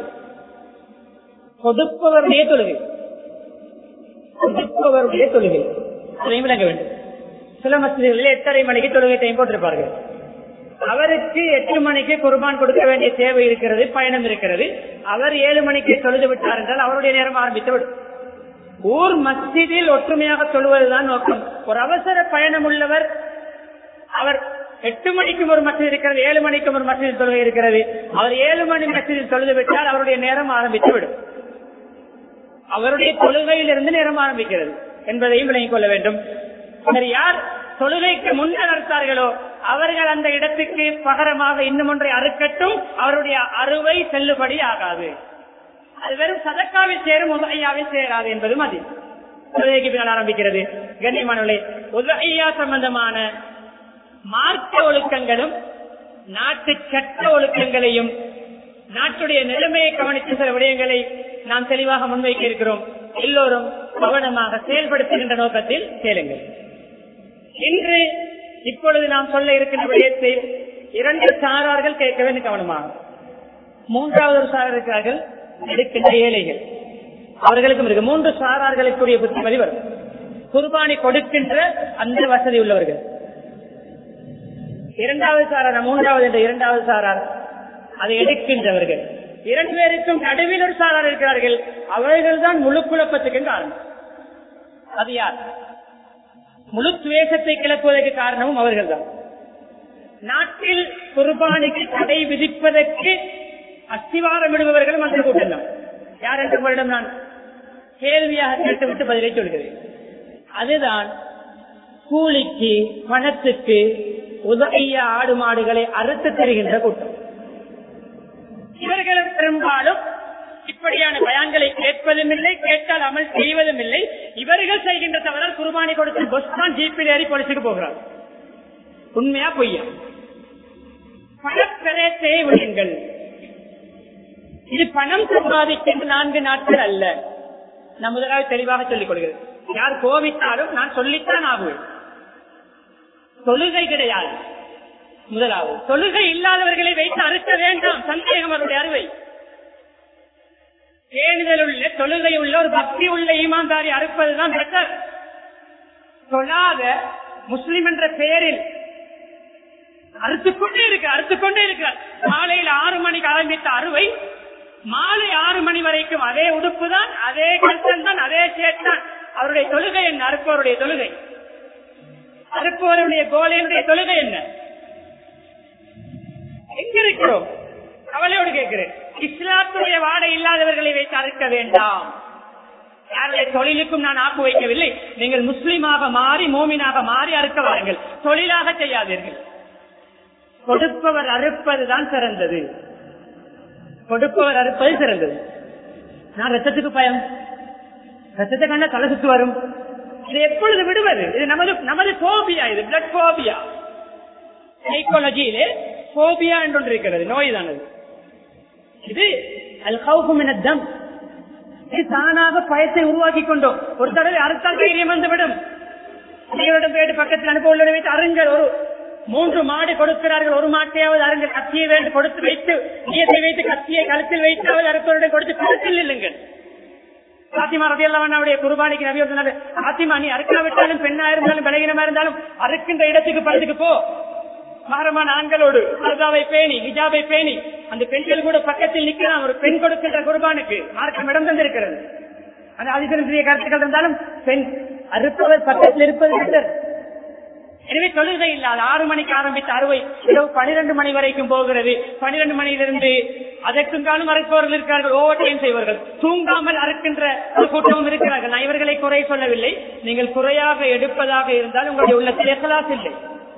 கொடுப்பவருடைய தொழுகை கொடுப்பவருடைய தொழுகை அதையும் விளங்க வேண்டும் சில மசிதிகளில் எட்டரை மணிக்கு தொழுகை டைம் போட்டிருப்பார்கள் அவருக்கு எட்டு மணிக்கு குர்பான் கொடுக்க வேண்டிய தேவை இருக்கிறது பயணம் இருக்கிறது அவர் ஏழு மணிக்கு தொழுது விட்டார் என்றால் அவருடைய நேரம் ஆரம்பித்து விடும் ஊர் மஸ்ஜிதில் ஒற்றுமையாக தொழுவதுதான் நோக்கம் ஒரு அவசர பயணம் உள்ளவர் அவர் எட்டு மணிக்கும் ஒரு மசித் இருக்கிறது ஏழு மணிக்கும் ஒரு மசிதில் தொழுகை இருக்கிறது அவர் ஏழு மணி மசிதில் தொழுது விட்டால் அவருடைய நேரம் ஆரம்பித்து விடும் அவருடைய தொழுகையிலிருந்து நேரம் ஆரம்பிக்கிறது என்பதையும் விளங்கிக் கொள்ள வேண்டும் சரி யார் தொழுகைக்கு முன்னர் அறுத்தார்களோ அவர்கள் அந்த இடத்துக்கு பகரமாக இன்னும் ஒன்றை அறுக்கட்டும் அவருடைய அறுவை செல்லுபடி ஆகாது அது வெறும் சதக்காவில் சேரும் உதகையாவில் சேராது என்பதும் அது தொழுகைக்கு பின்னால் ஆரம்பிக்கிறது கண்ணியமானவர்களே உதகையா சம்பந்தமான மார்க்க ஒழுக்கங்களும் நாட்டு சட்ட ஒழுக்கங்களையும் நாட்டுடைய நிலைமையை கவனித்து சில விடயங்களை நாம் தெளிவாக முன்வைக்க இருக்கிறோம் எல்லோரும் கவனமாக செயல்படுத்துகின்ற நோக்கத்தில் கேளுங்கள் இன்று இப்பொழுது நாம் சொல்ல இருக்கின்ற விடயத்தை இரண்டு சாரார்கள் கேட்க வேண்டும் கவனமாக மூன்றாவது ஒரு சாரார் இருக்கிறார்கள் எடுக்கின்ற ஏழைகள் அவர்களுக்கும் இருக்கு மூன்று சாரார்களுக்குரிய புத்திமதி வரும் குர்பானி கொடுக்கின்ற அந்த வசதி உள்ளவர்கள் இரண்டாவது சாரார் மூன்றாவது என்ற இரண்டாவது சாரார் அதை எடுக்கின்றவர்கள் இரண்டு பேருக்கும் நடுவில் ஒரு சாரார் இருக்கிறார்கள் அவர்கள் தான் முழு குழப்பத்துக்கு காரணம் அது யார் முழு துவேஷத்தை கிளப்புவதற்கு காரணமும் அவர்கள் தான் நாட்டில் குர்பானிக்கு தடை விதிப்பதற்கு அஸ்திவாரம் விடுபவர்களும் அந்த கூட்டம் தான் யார் என்று உங்களிடம் நான் கேள்வியாக கேட்டுவிட்டு பதிலை சொல்கிறேன் அதுதான் கூலிக்கு பணத்துக்கு உதவிய ஆடு மாடுகளை அறுத்து தருகின்ற கூட்டம் இவர்களும் பெரும்பாலும் இப்படியான பயான்களை கேட்பதும் இல்லை கேட்டால் அமல் செய்வதும் இல்லை இவர்கள் செய்கின்ற தவறால் குர்பானி கொடுத்து பஸ்தான் ஜீப்பில் ஏறி பொலிச்சுக்கு போகிறார் உண்மையா பொய்யா பணப்பிரேத்தை விடுங்கள் இது பணம் சம்பாதிக்கின்ற நான்கு நாட்கள் அல்ல நான் முதலாவது தெளிவாக சொல்லிக் கொள்கிறேன் யார் கோவித்தாலும் நான் சொல்லித்தான் ஆகுவேன் தொழுகை கிடையாது முதலாவது தொழுகை இல்லாதவர்களை வைத்து அறுக்க வேண்டாம் சந்தேகம் அவருடைய அறுவை பேணுதல் உள்ள தொழுகை உள்ள ஒரு பக்தி உள்ள ஈமான்தாரி அறுப்பதுதான் பெட்டர் தொழாத முஸ்லிம் என்ற பெயரில் அறுத்துக்கொண்டே இருக்கு அறுத்துக்கொண்டே இருக்கு காலையில் ஆறு மணிக்கு ஆரம்பித்த அறுவை மாலை ஆறு மணி வரைக்கும் அதே உடுப்பு தான் அதே கஷ்டம் தான் அதே சேத்தான் அவருடைய தொழுகை என்ன அறுப்பவருடைய தொழுகை அறுப்பவருடைய கோலையுடைய தொழுகை என்ன எங்க இருக்கிறோம் கவலையோடு கேட்கிறேன் இஸ்லாத்துடைய வாடை இல்லாதவர்களை வைத்து அறுக்க வேண்டாம் யாருடைய தொழிலுக்கும் நான் ஆப்பு வைக்கவில்லை நீங்கள் முஸ்லீமாக மாறி மோமினாக மாறி அறுக்க வாருங்கள் தொழிலாக செய்யாதீர்கள் கொடுப்பவர் அறுப்பதுதான் சிறந்தது கொடுப்பவர் அறுப்பது சிறந்தது நான் ரத்தத்துக்கு பயம் ரத்தத்தை கண்ட தலை சுத்து வரும் இது எப்பொழுது விடுவது இது நமது நமது போபியா இது பிளட் போபியா சைக்காலஜியிலே போபியா என்று ஒன்று இருக்கிறது நோய் தானது இது அல்ஹவுமினம் இது தானாக பயத்தை உருவாக்கி கொண்டோம் ஒரு தடவை அறுத்தால் தைரியம் வந்துவிடும் அனைவரிடம் போயிட்டு பக்கத்தில் அனுப்ப வைத்து அருங்கள் ஒரு மூன்று மாடு கொடுக்கிறார்கள் ஒரு மாட்டையாவது அருங்கள் கத்தியை வேண்டு கொடுத்து வைத்து நீயத்தை வைத்து கத்தியை கழுத்தில் வைத்தாவது அறுப்பவருடன் கொடுத்து கழுத்தில் இல்லுங்கள் பாத்திமா ரபியல்லாவுடைய குருபானிக்கு நபி சொன்னாரு பாத்திமா நீ அறுக்காவிட்டாலும் பெண்ணா இருந்தாலும் பலகீனமா இருந்தாலும் அறுக்கின்ற இடத்துக்கு படத்துக்கு போ மகரமான ஆண்களோடு அர்தாவை பேணி ஹிஜாபை பேணி அந்த பெண்கள் கூட பக்கத்தில் நிக்கலாம் ஒரு பெண் கொடுக்கின்ற குர்பானுக்கு மார்க்கம் இடம் தந்திருக்கிறது அந்த அதிசரிய கருத்துக்கள் இருந்தாலும் பெண் அறுப்பவர் பக்கத்தில் இருப்பது பெற்றர் எனவே தொழுகை இல்லாத ஆறு மணிக்கு ஆரம்பித்த அறுவை இரவு பனிரெண்டு மணி வரைக்கும் போகிறது பனிரெண்டு மணியிலிருந்து அதற்கும் காலம் அறுப்பவர்கள் இருக்கிறார்கள் ஓவர் டைம் செய்வார்கள் தூங்காமல் அறுக்கின்ற ஒரு கூட்டமும் இருக்கிறார்கள் நான் இவர்களை குறை சொல்லவில்லை நீங்கள் குறையாக எடுப்பதாக இருந்தால் உங்களுடைய உள்ளத்தில் எசலாஸ் இல்லை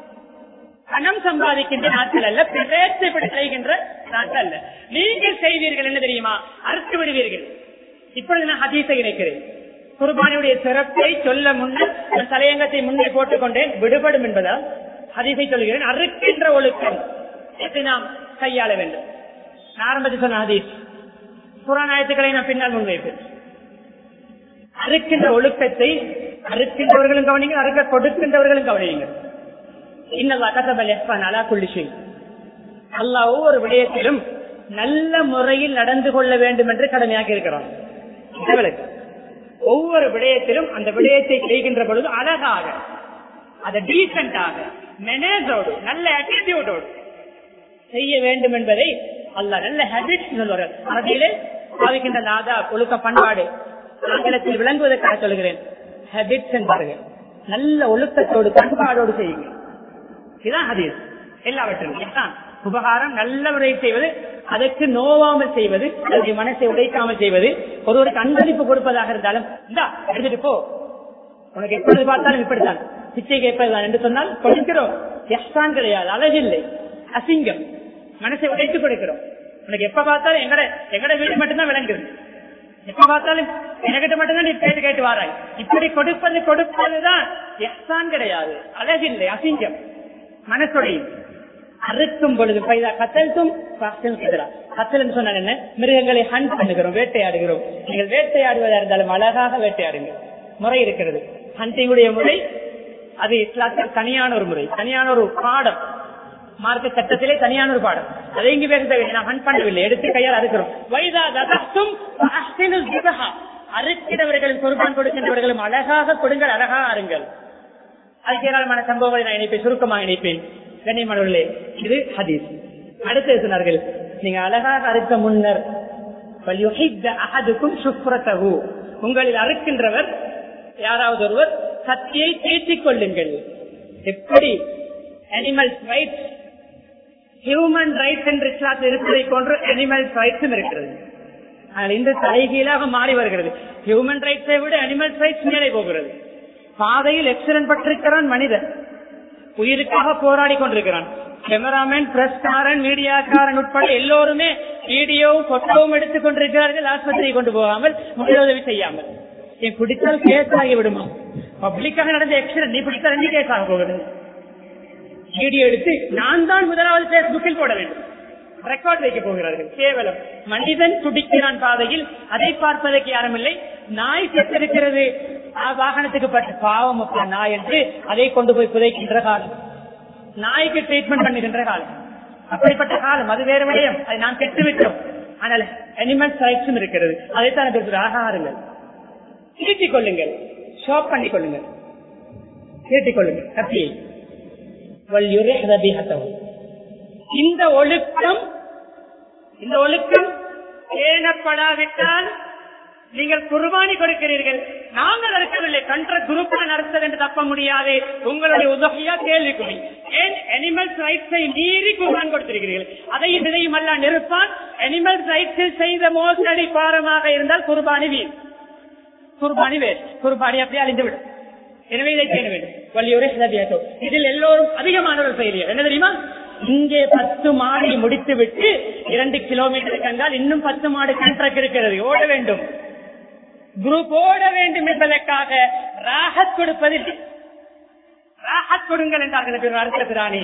பணம் சம்பாதிக்கின்ற நாட்கள் அல்ல பிரேசப்படி செய்கின்ற நாட்கள் அல்ல நீங்கள் செய்வீர்கள் என்ன தெரியுமா அறுத்து விடுவீர்கள் இப்பொழுது நான் ஹதீஸை இணைக்கிறேன் குர்பானியுடைய சிறப்பை சொல்ல முன்னர் நான் தலையங்கத்தை முன்னே போட்டுக் கொண்டேன் விடுபடும் என்பதால் ஹதீஸை சொல்கிறேன் அறுக்கின்ற ஒழுக்கம் எப்படி நாம் கையாள வேண்டும் நான் ஆரம்பத்தில் சொன்ன ஹதீஸ் புறாநாயத்துக்களை நான் பின்னால் முன்வைப்பேன் அறுக்கின்ற ஒழுக்கத்தை அறுக்கின்றவர்களும் கவனிங்க அறுக்க கொடுக்கின்றவர்களும் கவனிங்க இன்னல்லா கதபல் எஸ்பான் அலா குள்ளிஷி அல்லா ஒவ்வொரு விடயத்திலும் நல்ல முறையில் நடந்து கொள்ள வேண்டும் என்று கடமையாக்கி இருக்கிறோம் ஒவ்வொரு விடயத்திலும் அந்த விடயத்தை செய்கின்ற பொழுது அழகாக அதை டீசென்டாக மெனேஜோடு நல்ல ஆட்டிடியூடோடு செய்ய வேண்டும் என்பதை அல்ல நல்ல ஹேபிட் சொல்வார்கள் அரபியிலே பாவிக்கின்ற லாதா ஒழுக்க பண்பாடு ஆங்கிலத்தில் விளங்குவதற்காக சொல்கிறேன் ஹேபிட்ஸ் என்பார்கள் நல்ல ஒழுக்கத்தோடு பண்பாடோடு செய்யுங்க இதுதான் ஹதீஸ் எல்லாவற்றிலும் இதுதான் உபகாரம் நல்ல முறை செய்வது அதற்கு நோவாமல் செய்வது அதற்கு மனசை உடைக்காமல் செய்வது ஒருவருக்கு அன்பளிப்பு கொடுப்பதாக இருந்தாலும் இந்தா எடுத்துட்டு போ உனக்கு எப்பொழுது பார்த்தாலும் இப்படித்தான் பிச்சை கேட்பதுதான் என்று சொன்னால் கொடுக்கிறோம் எஸ்தான் கிடையாது அழகில்லை அசிங்கம் மனசை உடைத்து கொடுக்கிறோம் உனக்கு எப்ப பார்த்தாலும் எங்கட எங்கட வீடு மட்டும்தான் விளங்குது எப்ப பார்த்தாலும் எனக்கிட்ட மட்டும்தான் நீ கேட்டு கேட்டு வாராய் இப்படி கொடுப்பது கொடுப்பதுதான் எஸ்தான் கிடையாது அழகில்லை அசிங்கம் மனசுடையும் அறுக்கும் பொழுது பைதா கத்தல்தும் கத்தல் சொன்ன என்ன மிருகங்களை ஹண்ட் பண்ணுகிறோம் வேட்டையாடுகிறோம் நீங்கள் வேட்டையாடுவதா இருந்தாலும் அழகாக வேட்டையாடுங்க முறை இருக்கிறது ஹண்டிங்குடைய முறை அது இஸ்லாத்தில் தனியான ஒரு முறை தனியான ஒரு பாடம் மார்க்க சட்டத்திலே தனியான ஒரு பாடம் அதை இங்கு பேச நான் ஹண்ட் பண்ணவில்லை எடுத்து கையால் அறுக்கிறோம் வைதா ததஸ்தும் அறுக்கிறவர்களும் குர்பான் கொடுக்கின்றவர்களும் அழகாக கொடுங்கள் அழகாக அருங்கள் அதுக்கு ஏராளமான சம்பவங்களை நான் இணைப்பேன் சுருக்கமாக இணைப்பேன் கண்ணியமானவர்களே இது ஹதீஸ் அடுத்து சொன்னார்கள் நீங்க அழகாக அறுக்க முன்னர் உங்களில் அறுக்கின்றவர் யாராவது ஒருவர் சக்தியை தேற்றிக் கொள்ளுங்கள் எப்படி அனிமல்ஸ் ரைட்ஸ் ஹியூமன் ரைட்ஸ் என்று இஸ்லாத்தில் இருப்பதை போன்று அனிமல் ரைட்ஸும் இருக்கிறது ஆனால் இந்த தலைகீழாக மாறி வருகிறது ஹியூமன் ரைட்ஸை விட அனிமல் ரைட்ஸ் மேலே போகிறது பாதையில் எக்ஸலன்ட் பட்டிருக்கிறான் மனிதன் உயிருக்காக போராடி கொண்டிருக்கிறான் கேமராமேன் பிரஸ்காரன் மீடியாக்காரன் உட்பட எல்லோருமே வீடியோவும் போட்டோவும் எடுத்துக் கொண்டிருக்கிறார்கள் ஆஸ்பத்திரியை கொண்டு போகாமல் முதலுதவி செய்யாமல் என் பிடித்தால் கேஸ் ஆகி விடுமா பப்ளிக்காக நடந்த எக்ஸலன்ட் நீ பிடித்தால் என்ன கேஸ் ஆக போகிறது வீடியோ எடுத்து நான் தான் முதலாவது பேஸ்புக்கில் போட வேண்டும் ரெக்கார்ட் வைக்க போகிறார்கள் கேவலம் மனிதன் துடிக்கிறான் பாதையில் அதை பார்ப்பதற்கு யாரும் இல்லை நாய் செத்திருக்கிறது ஆ, வாகனத்துக்கு பட்ட பாவம் அப்பா நாய் என்று அதை கொண்டு போய் புதைக்கின்ற காலம் நாய்க்கு ட்ரீட்மெண்ட் பண்ணுகின்ற காலம் அப்படிப்பட்ட காலம் அது வேறு விடயம் அதை நாம் கெட்டு விட்டோம் ஆனால் அனிமல்ஸ் ரைட்ஸும் இருக்கிறது அதைத்தான் பேசுகிற ஆகாருங்கள் தீட்டிக் கொள்ளுங்கள் ஷாப் பண்ணிக் கொள்ளுங்கள் தீட்டிக் கொள்ளுங்கள் கத்தியை வல்யுரை ரபிஹத்தவும் இந்த ஒழுக்கம் இந்த ஒழுக்கம் பேணப்படாவிட்டால் நீங்கள் குர்பானி கொடுக்கிறீர்கள் நாங்கள் அறுக்கவில்லை கன்ற குருப்பான் அறுத்தது என்று தப்ப முடியாது உங்களுடைய உதவியா கேள்விக்குறி ஏன் அனிமல்ஸ் ரைட்ஸை மீறி குர்பான் கொடுத்திருக்கிறீர்கள் அதை இதையும் அல்ல நிறுப்பான் அனிமல்ஸ் ரைட்ஸில் செய்த மோசடி பாரமாக இருந்தால் குர்பானி வீண் குர்பானி வேறு குர்பானி அப்படியே அழிந்துவிடும் எனவே இதை செய்ய வேண்டும் வள்ளியூரே சிலபியாட்டோ இதில் எல்லோரும் அதிகமானவர்கள் செய்கிறீர்கள் என்ன தெரியுமா இங்கே பத்து மாடி முடித்து விட்டு இரண்டு கிலோமீட்டர் கண்டால் இன்னும் பத்து மாடு கண்ட்ராக்ட் இருக்கிறது ஓட வேண்டும் குரூப் ஓட வேண்டும் என்பதற்காக ராகத் கொடுப்பதில்லை ராகத் கொடுங்கள் என்றார்கள் அடுத்த பிராணி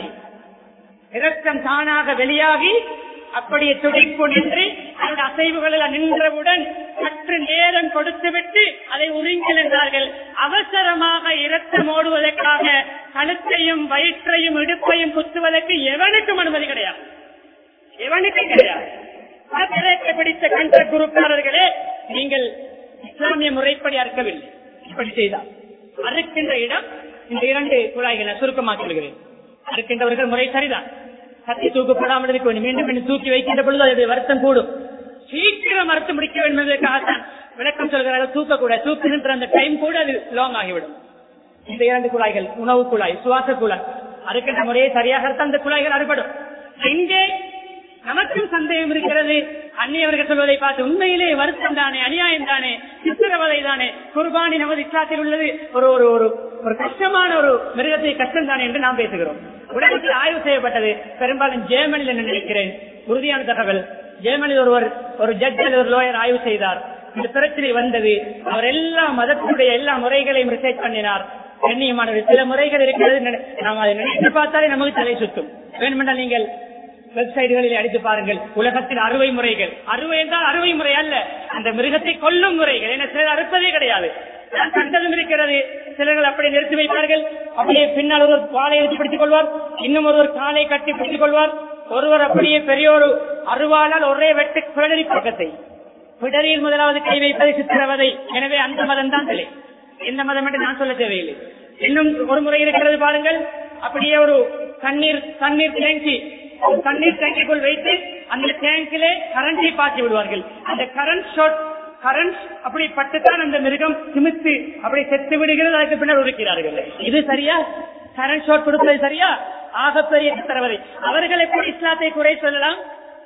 இரத்தம் தானாக வெளியாகி அப்படியே துடிப்பு நின்று அந்த அசைவுகளில் நின்றவுடன் சற்று நேரம் கொடுத்துவிட்டு அதை உறிங்கில் என்றார்கள் அவசரமாக இரத்தம் ஓடுவதற்காக கழுத்தையும் வயிற்றையும் இடுப்பையும் குத்துவதற்கு எவனுக்கும் அனுமதி கிடையாது எவனுக்கும் கிடையாது மதத்திற்கு பிடித்த கண்ட குருக்காரர்களே நீங்கள் இஸ்லாமிய முறைப்படி அறுக்கவில்லை இப்படி செய்தார் அறுக்கின்ற இடம் இந்த இரண்டு குழாய்களை சுருக்கமாக சொல்கிறேன் அறுக்கின்றவர்கள் முறை சரிதான் கத்தி தூக்கப்படாமல் இருக்க வேண்டும் மீண்டும் மீண்டும் தூக்கி வைக்கின்ற பொழுது அதனுடைய வருத்தம் கூடும் சீக்கிரம் அறுத்து முடிக்க வேண்டும் என்பதற்காகத்தான் விளக்கம் சொல்கிறார்கள் தூக்கக்கூட தூக்குகின்ற அந்த டைம் கூட அது லாங் ஆகிவிடும் இந்த இரண்டு குழாய்கள் உணவு குழாய் சுவாச குழாய் அறுக்கின்ற முறையை சரியாக இருந்தால் அந்த குழாய்கள் அறுபடும் இங்கே நமக்கும் சந்தேகம் இருக்கிறது அந்நியவர்கள் சொல்வதை பார்த்து உண்மையிலே வருத்தம் தானே அநியாயம் தானே சித்திரவதை தானே குர்பானி நமது இஸ்லாத்தில் உள்ளது ஒரு ஒரு ஒரு ஒரு கஷ்டமான ஒரு மிருகத்தை கஷ்டம் தானே என்று நாம் பேசுகிறோம் உலகத்தில் ஆய்வு செய்யப்பட்டது பெரும்பாலும் ஜெர்மனியில் என்று நினைக்கிறேன் உறுதியான தகவல் ஜெர்மனியில் ஒருவர் ஒரு ஜட்ஜ் அல்லது ஒரு லோயர் ஆய்வு செய்தார் இந்த பிரச்சனை வந்தது அவர் எல்லா மதத்தினுடைய எல்லா முறைகளையும் ரிசர்ச் பண்ணினார் கண்ணியமானது சில முறைகள் இருக்கிறது நினை- நாம் அதை நினைத்து பார்த்தாலே நமக்கு தலை சுத்தும் வேணுமென்றால் நீங்கள் வெப்சைட்டுகளில் அடித்து பாருங்கள் உலகத்தில் அறுவை முறைகள் அறுவை என்றால் அறுவை முறை அல்ல அந்த மிருகத்தை கொல்லும் முறைகள் என சிலர் அறுப்பதே கிடையாது நான் கண்டதும் இருக்கிறது சிலர்கள் அப்படி நிறுத்தி வைப்பார்கள் அப்படியே பின்னால் ஒருவர் வாழை எடுத்து பிடித்துக் கொள்வார் இன்னும் ஒருவர் காலை கட்டி பிடித்துக் கொள்வார் ஒருவர் அப்படியே பெரிய ஒரு அருவாளால் ஒரே வெட்டு பிடரி பக்கத்தை பிடரியில் முதலாவது கை வைப்பது சித்திரவதை எனவே அந்த மதம் தான் தலை இந்த மதம் என்று நான் சொல்ல தேவையில்லை இன்னும் ஒரு முறை இருக்கிறது பாருங்கள் அப்படியே ஒரு தண்ணீர் தண்ணீர் டேங்கி ஒரு தண்ணீர் டேங்கிக்குள் வைத்து அந்த டேங்கிலே கரண்டி பாய்ச்சி விடுவார்கள் அந்த கரண்ட் ஷாட் கரண்ட் அப்படி பட்டுத்தான் அந்த மிருகம் திமித்து அப்படி செத்து விடுகிறது அதுக்கு பின்னர் உருக்கிறார்கள் இது சரியா கரண்ட் ஷாட் கொடுப்பது சரியா ஆகப்பெரிய சித்திரவதை அவர்கள் எப்படி இஸ்லாத்தை குறை சொல்லலாம்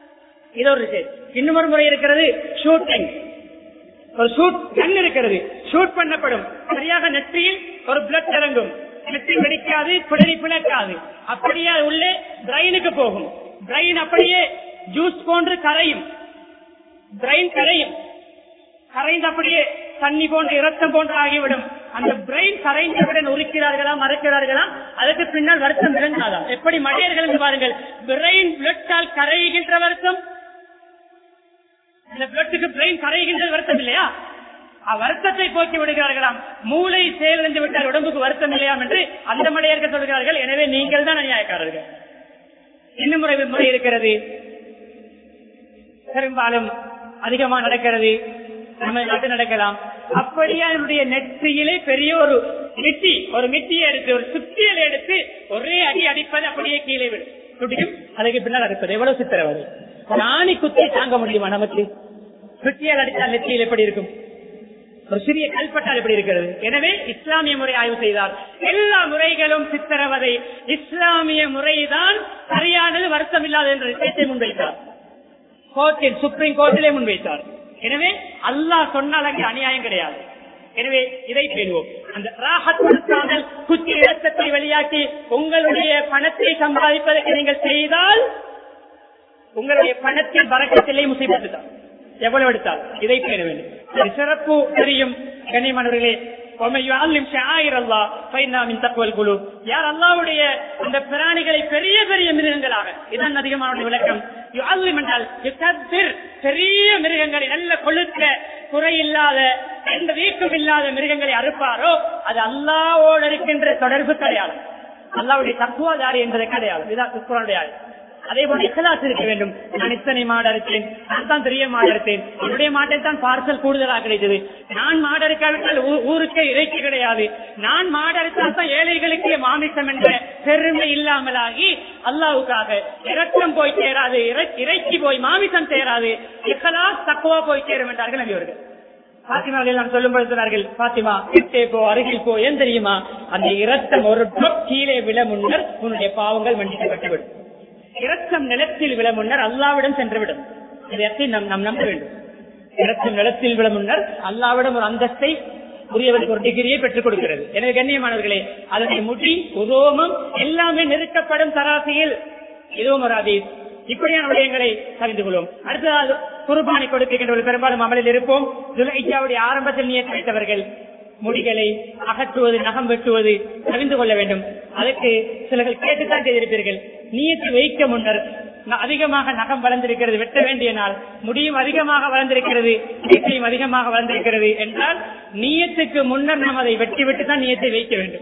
இது ஒரு விஷயம் இன்னும் ஒரு முறை இருக்கிறது ஷூட்டிங் ஒரு ஷூட் கண் இருக்கிறது ஷூட் பண்ணப்படும் சரியாக நெற்றியில் ஒரு பிளட் இறங்கும் நெற்றி வெடிக்காது பிடரி பிளக்காது அப்படியே அது உள்ளே பிரெயினுக்கு போகும் பிரெயின் அப்படியே ஜூஸ் போன்று கரையும் பிரெயின் கரையும் கரைந்து அப்படியே தண்ணி போன்ற இரத்தம் போன்று ஆகிவிடும் அந்த பிரெயின் கரைந்தவுடன் உரிக்கிறார்களா மறைக்கிறார்களா அதுக்கு பின்னால் வருத்தம் விளங்காதா எப்படி மனிதர்கள் என்று பாருங்கள் பிரெயின் பிளட்டால் கரைகின்ற வருத்தம் இந்த பிளட்டுக்கு பிரெயின் கரைகின்ற வருத்தம் இல்லையா அஹ் வருத்தத்தை போக்கி விடுகிறார்களாம் மூளை செயலிழந்து விட்டால் உடம்புக்கு வருத்தம் இல்லையாம் என்று அந்த மடையர்கள் சொல்கிறார்கள் எனவே நீங்கள் தான் அநியாயக்காரர்கள் இன்னும் முறை முறை இருக்கிறது பெரும்பாலும் அதிகமா நடக்கிறது நம்ம நாட்டு நடக்கலாம் அப்படியே அதனுடைய நெற்றியிலே பெரிய ஒரு மிட்டி ஒரு மிட்டியை எடுத்து ஒரு சுத்தியலை எடுத்து ஒரே அடி அடிப்பது அப்படியே கீழே விடும் துடிக்கும் அதுக்கு பின்னால் அடிப்பது எவ்வளவு சித்திரவதை ராணி குத்தி தாங்க முடியுமா நமக்கு சுத்தியால் அடித்தால் நெற்றியில் எப்படி இருக்கும் ஒரு சிறிய கல்பட்டால் எப்படி இருக்கிறது எனவே இஸ்லாமிய முறை ஆய்வு செய்தார் எல்லா முறைகளும் சித்திரவதை இஸ்லாமிய முறைதான் சரியானது வருத்தம் இல்லாத என்ற விஷயத்தை முன்வைத்தார் கோர்ட்டில் சுப்ரீம் கோர்ட்டிலே முன்வைத்தார் எனவே அல்லாஹ் சொன்னால் அங்கே அநியாயம் கிடையாது எனவே இதை பேணுவோம் அந்த ராகத் கொடுக்காமல் குச்சி இரத்தத்தை வெளியாக்கி உங்களுடைய பணத்தை சம்பாதிப்பதற்கு நீங்கள் செய்தால் உங்களுடைய பணத்தில் வரக்கத்திலே முசைப்பட்டு தான் எவ்வளவு எடுத்தால் இதை பேண வேண்டும் சரி, சிறப்பு தெரியும் கண்ணியமானவர்களே யார் அல்லாவுடைய அந்த பிராணிகளை பெரிய பெரிய மிருகங்களாக இதான் அதிகமான விளக்கம் யுஅல்லிம் என்றால் யுகத்திர் பெரிய மிருகங்களை நல்ல கொழுத்த குறையில்லாத எந்த வீக்கம் இல்லாத மிருகங்களை அறுப்பாரோ அது அல்லாவோடு இருக்கின்ற தொடர்பு கிடையாது அல்லாவுடைய தத்துவாதாரி என்பது கிடையாது இதுதான் குரானுடைய ஆயத்து. அதே போல இக்கலாஸ் இருக்க வேண்டும் நான் இத்தனை மாடு அறுத்தேன் நான் தான் பெரிய மாடு அறுத்தேன் என்னுடைய மாட்டை தான் பார்சல் கூடுதலாக கிடைத்தது நான் மாடு அறுக்காவிட்டால் ஊ- ஊருக்கே இறைச்சி கிடையாது நான் மாடு அறுத்தால் தான் ஏழைகளுக்கு மாமிசம் என்ற பெருமை இல்லாமலாகி அல்லாவுக்காக இரக்கம் போய் சேராது இறை- இறைச்சி போய் மாமிசம் சேராது இக்கலாஸ் தக்குவா போய் சேரும் என்றார்கள் நபியவர்கள் பாத்திமாவில் நான் சொல்லும் பொழுது சொன்னார்கள் பாத்திமா கிட்டே போ அருகில் போ ஏன் தெரியுமா அந்த இரத்தம் ஒரு drop கீழே விழ முன்னர் உன்னுடைய பாவங்கள் மன்னிக்கப்பட்டுவிடும் இரத்தம் நிலத்தில் விழ முன்னர் அல்லாவிடம் சென்றுவிடும் இதை நாம் நாம் நம்ப வேண்டும் இரத்தம் நிலத்தில் விழ முன்னர் அல்லாவிடம் ஒரு அந்தஸ்தை உரியவருக்கு ஒரு டிகிரியை பெற்றுக் கொடுக்கிறது எனவே கண்ணியமானவர்களே அதனை முடி உரோமம் எல்லாமே நெருக்கப்படும் தராசியில் இதுவும் ஒரு அதீஸ் இப்படியான விடயங்களை அறிந்து கொள்வோம் அடுத்ததாக குர்பானை கொடுக்கின்றவர்கள் பெரும்பாலும் அமலில் இருப்போம் துலைஜாவுடைய ஆரம்பத்தில் நியத்து வைத்தவர்கள் முடிகளை அகற்றுவது நகம் வெட்டுவது அறிந்து கொள்ள வேண்டும் அதற்கு சிலர்கள் கேட்டுத்தான் செய்திருப்பீர்கள் நீயத்து வைக்க முன்னர் ந- அதிகமாக நகம் வளர்ந்திருக்கிறது வெட்ட வேண்டிய நாள் முடியும் அதிகமாக வளர்ந்திருக்கிறது நீத்தையும் அதிகமாக வளர்ந்திருக்கிறது என்றால் நீயத்துக்கு முன்னர் நாம் அதை வெட்டி விட்டு தான் நீயத்தை வைக்க வேண்டும்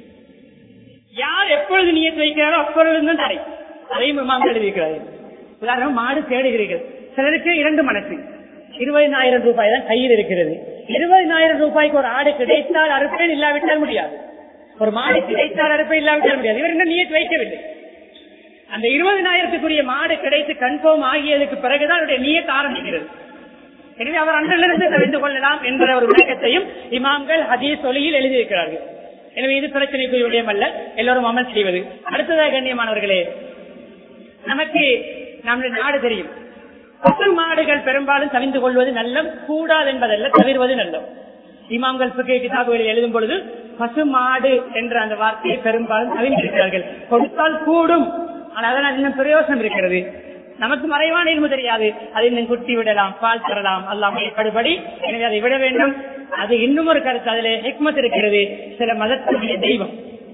யார் எப்பொழுது நீயத்து வைக்கிறாரோ அப்பொழுதுதான் தடை அதையும் இமாம் எழுதியிருக்கிறார்கள் உதாரணம் மாடு தேடுகிறீர்கள் சிலருக்கு இரண்டு மனசு இருபதினாயிரம் ரூபாய் தான் கையில் இருக்கிறது இருபதினாயிரம் ரூபாய்க்கு ஒரு ஆடு கிடைத்தால் அறுப்பேன் இல்லாவிட்டால் முடியாது ஒரு மாடு கிடைத்தால் அறுப்பேன் இல்லாவிட்டால் முடியாது இவர் இன்னும் நீயத்து வைக்கவில்லை அந்த இருபதினாயிரத்துக்குரிய மாடு கிடைத்து கன்ஃபார்ம் ஆகியதுக்கு பிறகுதான் அவருடைய நீயத்து ஆரம்பிக்கிறது எனவே அவர் அன்றிலிருந்து தெரிந்து கொள்ளலாம் என்ற ஒரு விளக்கத்தையும் இமாம்கள் ஹதீஸ் ஒலியில் எழுதியிருக்கிறார்கள் எனவே இது பிரச்சனைக்குரிய விடயம் அல்ல எல்லோரும் அமல் செய்வது அடுத்ததாக கண்ணியமானவர்களே நமக்கு நம்முடைய நாடு தெரியும் பசு மாடுகள் பெரும்பாலும் தவிந்து கொள்வது நல்லம் கூடாது என்பதல்ல தவிர்வது நல்லம் இமாம்கள் புகை கிதாபுகளில் எழுதும் பொழுது பசு மாடு என்ற அந்த வார்த்தையை பெரும்பாலும் தவிர்த்திருக்கிறார்கள் கொடுத்தால் கூடும் ஆனால் அதனால் இன்னும் பிரயோசனம் இருக்கிறது நமக்கு மறைவான இரும்பு தெரியாது அதை இன்னும் குட்டி விடலாம் பால் தரலாம் அல்லாம் படுபடி எனவே அதை விட வேண்டும் அது இன்னும் ஒரு கருத்து அதிலே ஹெக்மத் இருக்கிறது சில மதத்துடைய தெய்வம்